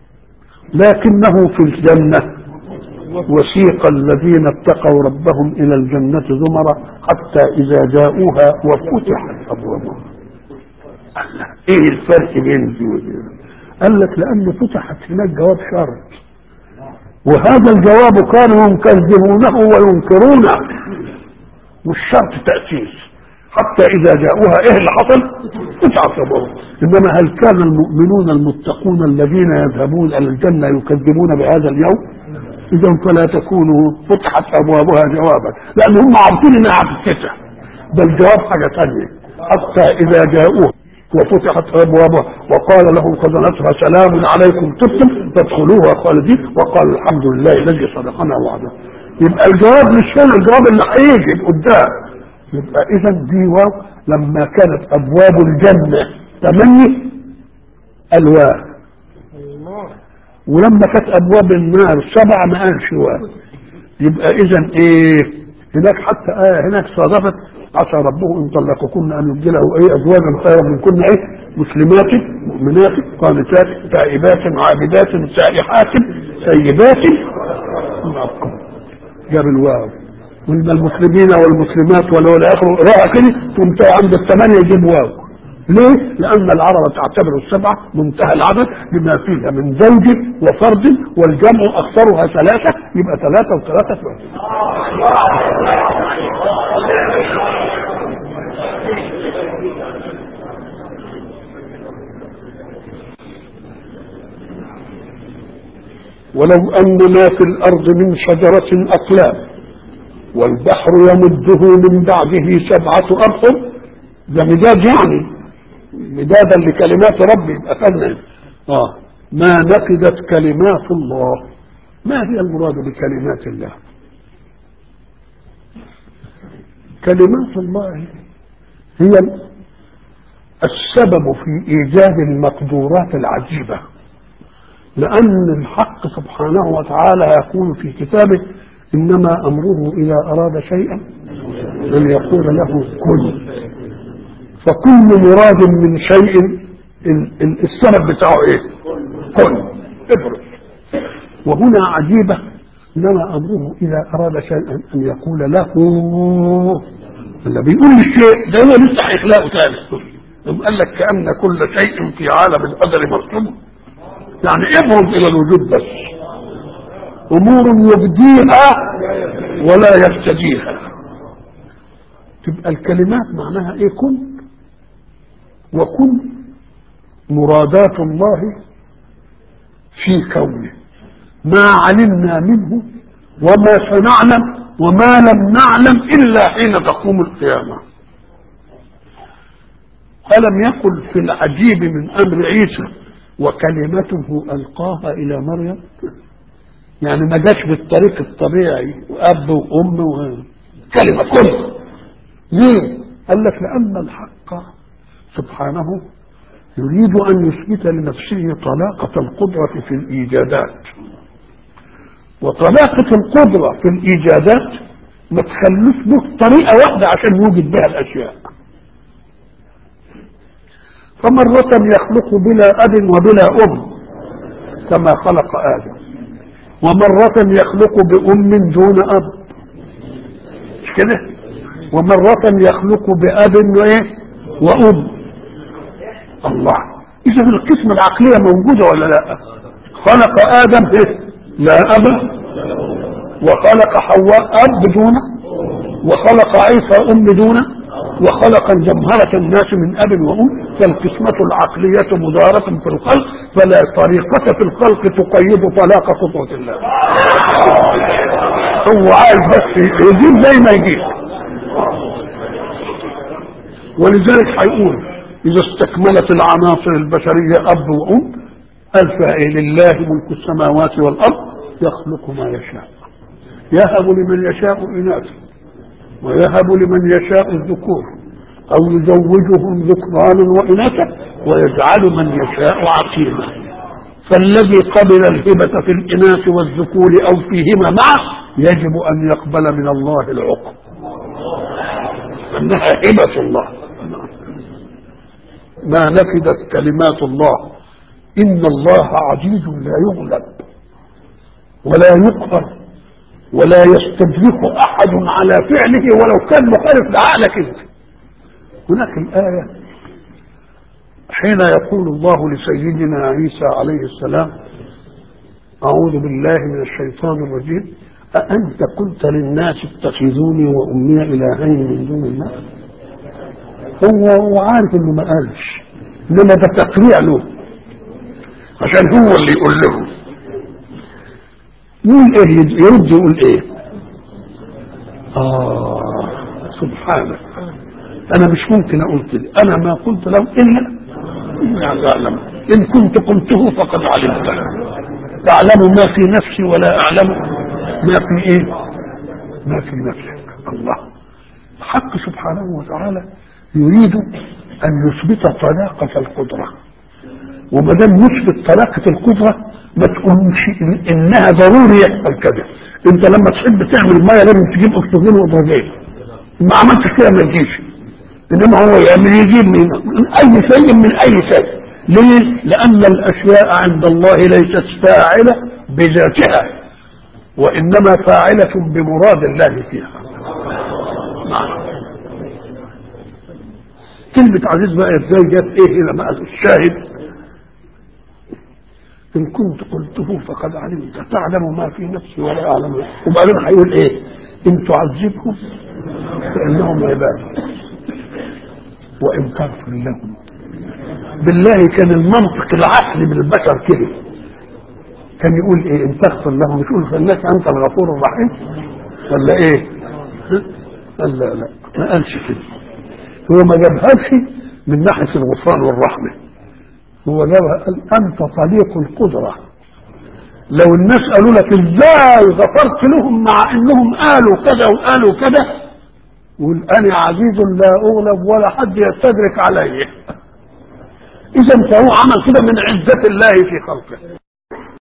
لكنه في الجنة وسيق الذين اتقوا ربهم إلى الجنة زمرا حتى إذا جاءوها وفتحت أبوابها إيه الفرق بين دي ودي قال لك لأن فتحت هناك جواب شرط وهذا الجواب كانوا يكذبونه وينكرونه والشرط تأسيس حتى إذا جاءوها إيه اللي حصل فتحت أبوابها إنما هل كان المؤمنون المتقون الذين يذهبون إلى الجنة يكذبون بهذا اليوم إذا فلا تكونوا فتحت أبوابها جوابا لأن هم عارفين إنها هتتفتح ده الجواب حاجة ثانية حتى إذا جاءوها وفتحت أبوابها وقال لهم خزنتها سلام عليكم طبتم فادخلوها خالدين وقال الحمد لله الذي صدقنا وعده يبقى الجواب مش هنا الجواب اللي هيجي قدام يبقى إذا دي واو لما كانت أبواب الجنة ثمانية ألوان ولما كانت ابواب النار سبع ما قالش واحد يبقى اذا ايه هناك حتى آه هناك صادفت عسى ربه ان طلقكن ان يبدله ايه ازواجا خيرا من كن ايه مسلمات مؤمنات قانتات تائبات عابدات سائحات سيبات معكم جاب الواو والمسلمين والمسلمات ولو اخر راى كده تنتهي عند الثمانيه يجيب واو ليه؟ لأن العرب تعتبر السبعة منتهى العدد بما فيها من زوج وفرد والجمع أكثرها ثلاثة يبقى ثلاثة وثلاثة واحد. ولو أن ما في الأرض من شجرة أقلام والبحر يمده من بعده سبعة أبحر ده مداد يعني مدادا لكلمات ربي يبقى فن اه ما نقدت كلمات الله ما هي المراد بكلمات الله كلمات الله هي السبب في ايجاد المقدورات العجيبه لان الحق سبحانه وتعالى يقول في كتابه انما امره اذا اراد شيئا أن يقول له كن فكل مراد من شيء ال- ال- السبب بتاعه ايه كن ابرز وهنا عجيبة إنما أمره إذا أراد شيئا أن يقول له اللي بيقول الشيء ده هو لسه هيخلقه تاني ثم قال لك كأن كل شيء في عالم القدر مكتوب يعني ابرز إلى الوجود بس أمور يبديها ولا يبتديها تبقى الكلمات معناها ايه كن وكن مرادات الله في كونه ما علمنا منه وما سنعلم وما لم نعلم الا حين تقوم القيامه الم يقل في العجيب من امر عيسى وكلمته القاها الى مريم يعني ما جاش بالطريق الطبيعي واب وام وكلمه كن ليه؟ قال لك لأن الحق سبحانه يريد أن يثبت لنفسه طلاقة القدرة في الإيجادات وطلاقة القدرة في الإيجادات ما تخلوش له طريقة واحدة عشان يوجد بها الأشياء فمرة يخلق بلا أب وبلا أم كما خلق آدم ومرة يخلق بأم دون أب مش كده؟ ومرة يخلق بأب وإيه؟ وأم الله إذا القسمة العقلية موجودة ولا لا؟ خلق آدم إيه؟ لا أب وخلق حواء أب دونه وخلق عيسى أم دونه وخلق جمهرة الناس من أب وأم فالقسمة العقلية مدارة في الخلق فلا طريقة في الخلق تقيد طلاق قدرة الله هو عايز بس يجيب زي ما يجيب ولذلك هيقول إذا استكملت العناصر البشرية أب وأم قال لله ملك السماوات والأرض يخلق ما يشاء يهب لمن يشاء إناثا ويهب لمن يشاء الذكور أو يزوجهم ذكرانا وإناثا ويجعل من يشاء عقيما فالذي قبل الهبة في الإناث والذكور أو فيهما معه يجب أن يقبل من الله العقب انها هبه الله ما نفدت كلمات الله ان الله عزيز لا يغلب ولا يقهر ولا يستدرك احد على فعله ولو كان مخالف لعقلك انت هناك الايه حين يقول الله لسيدنا عيسى عليه السلام اعوذ بالله من الشيطان الرجيم أأنت قلت للناس اتخذوني وأمي إلهين من دون الله هو هو عارف إنه ما قالش إنما ده تقريع له عشان هو اللي يقول لهم يقول إيه يرد يقول إيه آه سبحانك أنا مش ممكن أقول كده أنا ما قلت لهم إلا إني أعلم إن كنت قلته فقد علمته تعلم ما في نفسي ولا أعلم ما في ايه ما في نفسك الله الحق سبحانه وتعالى يريد ان يثبت طلاقة القدرة وما دام يثبت طلاقة القدرة ما تقولش انها ضروري يحصل كده انت لما تحب تعمل ميه لازم تجيب اكسجين وهيدروجين ما عملتش كده ما تجيش انما هو يعمل يجيب من, من اي شيء من اي شيء ليه؟ لان الاشياء عند الله ليست فاعله بذاتها وانما فاعلة بمراد الله فيها نعم كلمة عزيز بقى ازاي جت ايه هنا بقى الشاهد ان كنت قلته فقد علمت تعلم ما في نفسي ولا اعلم وبعدين هيقول ايه ان تعذبهم فانهم عباد وان تغفر لهم بالله كان المنطق العقلي بالبشر كده كان يقول ايه ان تغفر لهم مش يقول فالناس انت الغفور الرحيم ولا ايه قال لا لا ما قالش كده هو ما جابهاش من ناحيه الغفران والرحمه هو جابها قال انت طليق القدره لو الناس قالوا لك ازاي غفرت لهم مع انهم قالوا كذا وقالوا كذا قول انا عزيز لا اغلب ولا حد يستدرك علي اذا فهو عمل كده من عزه الله في خلقه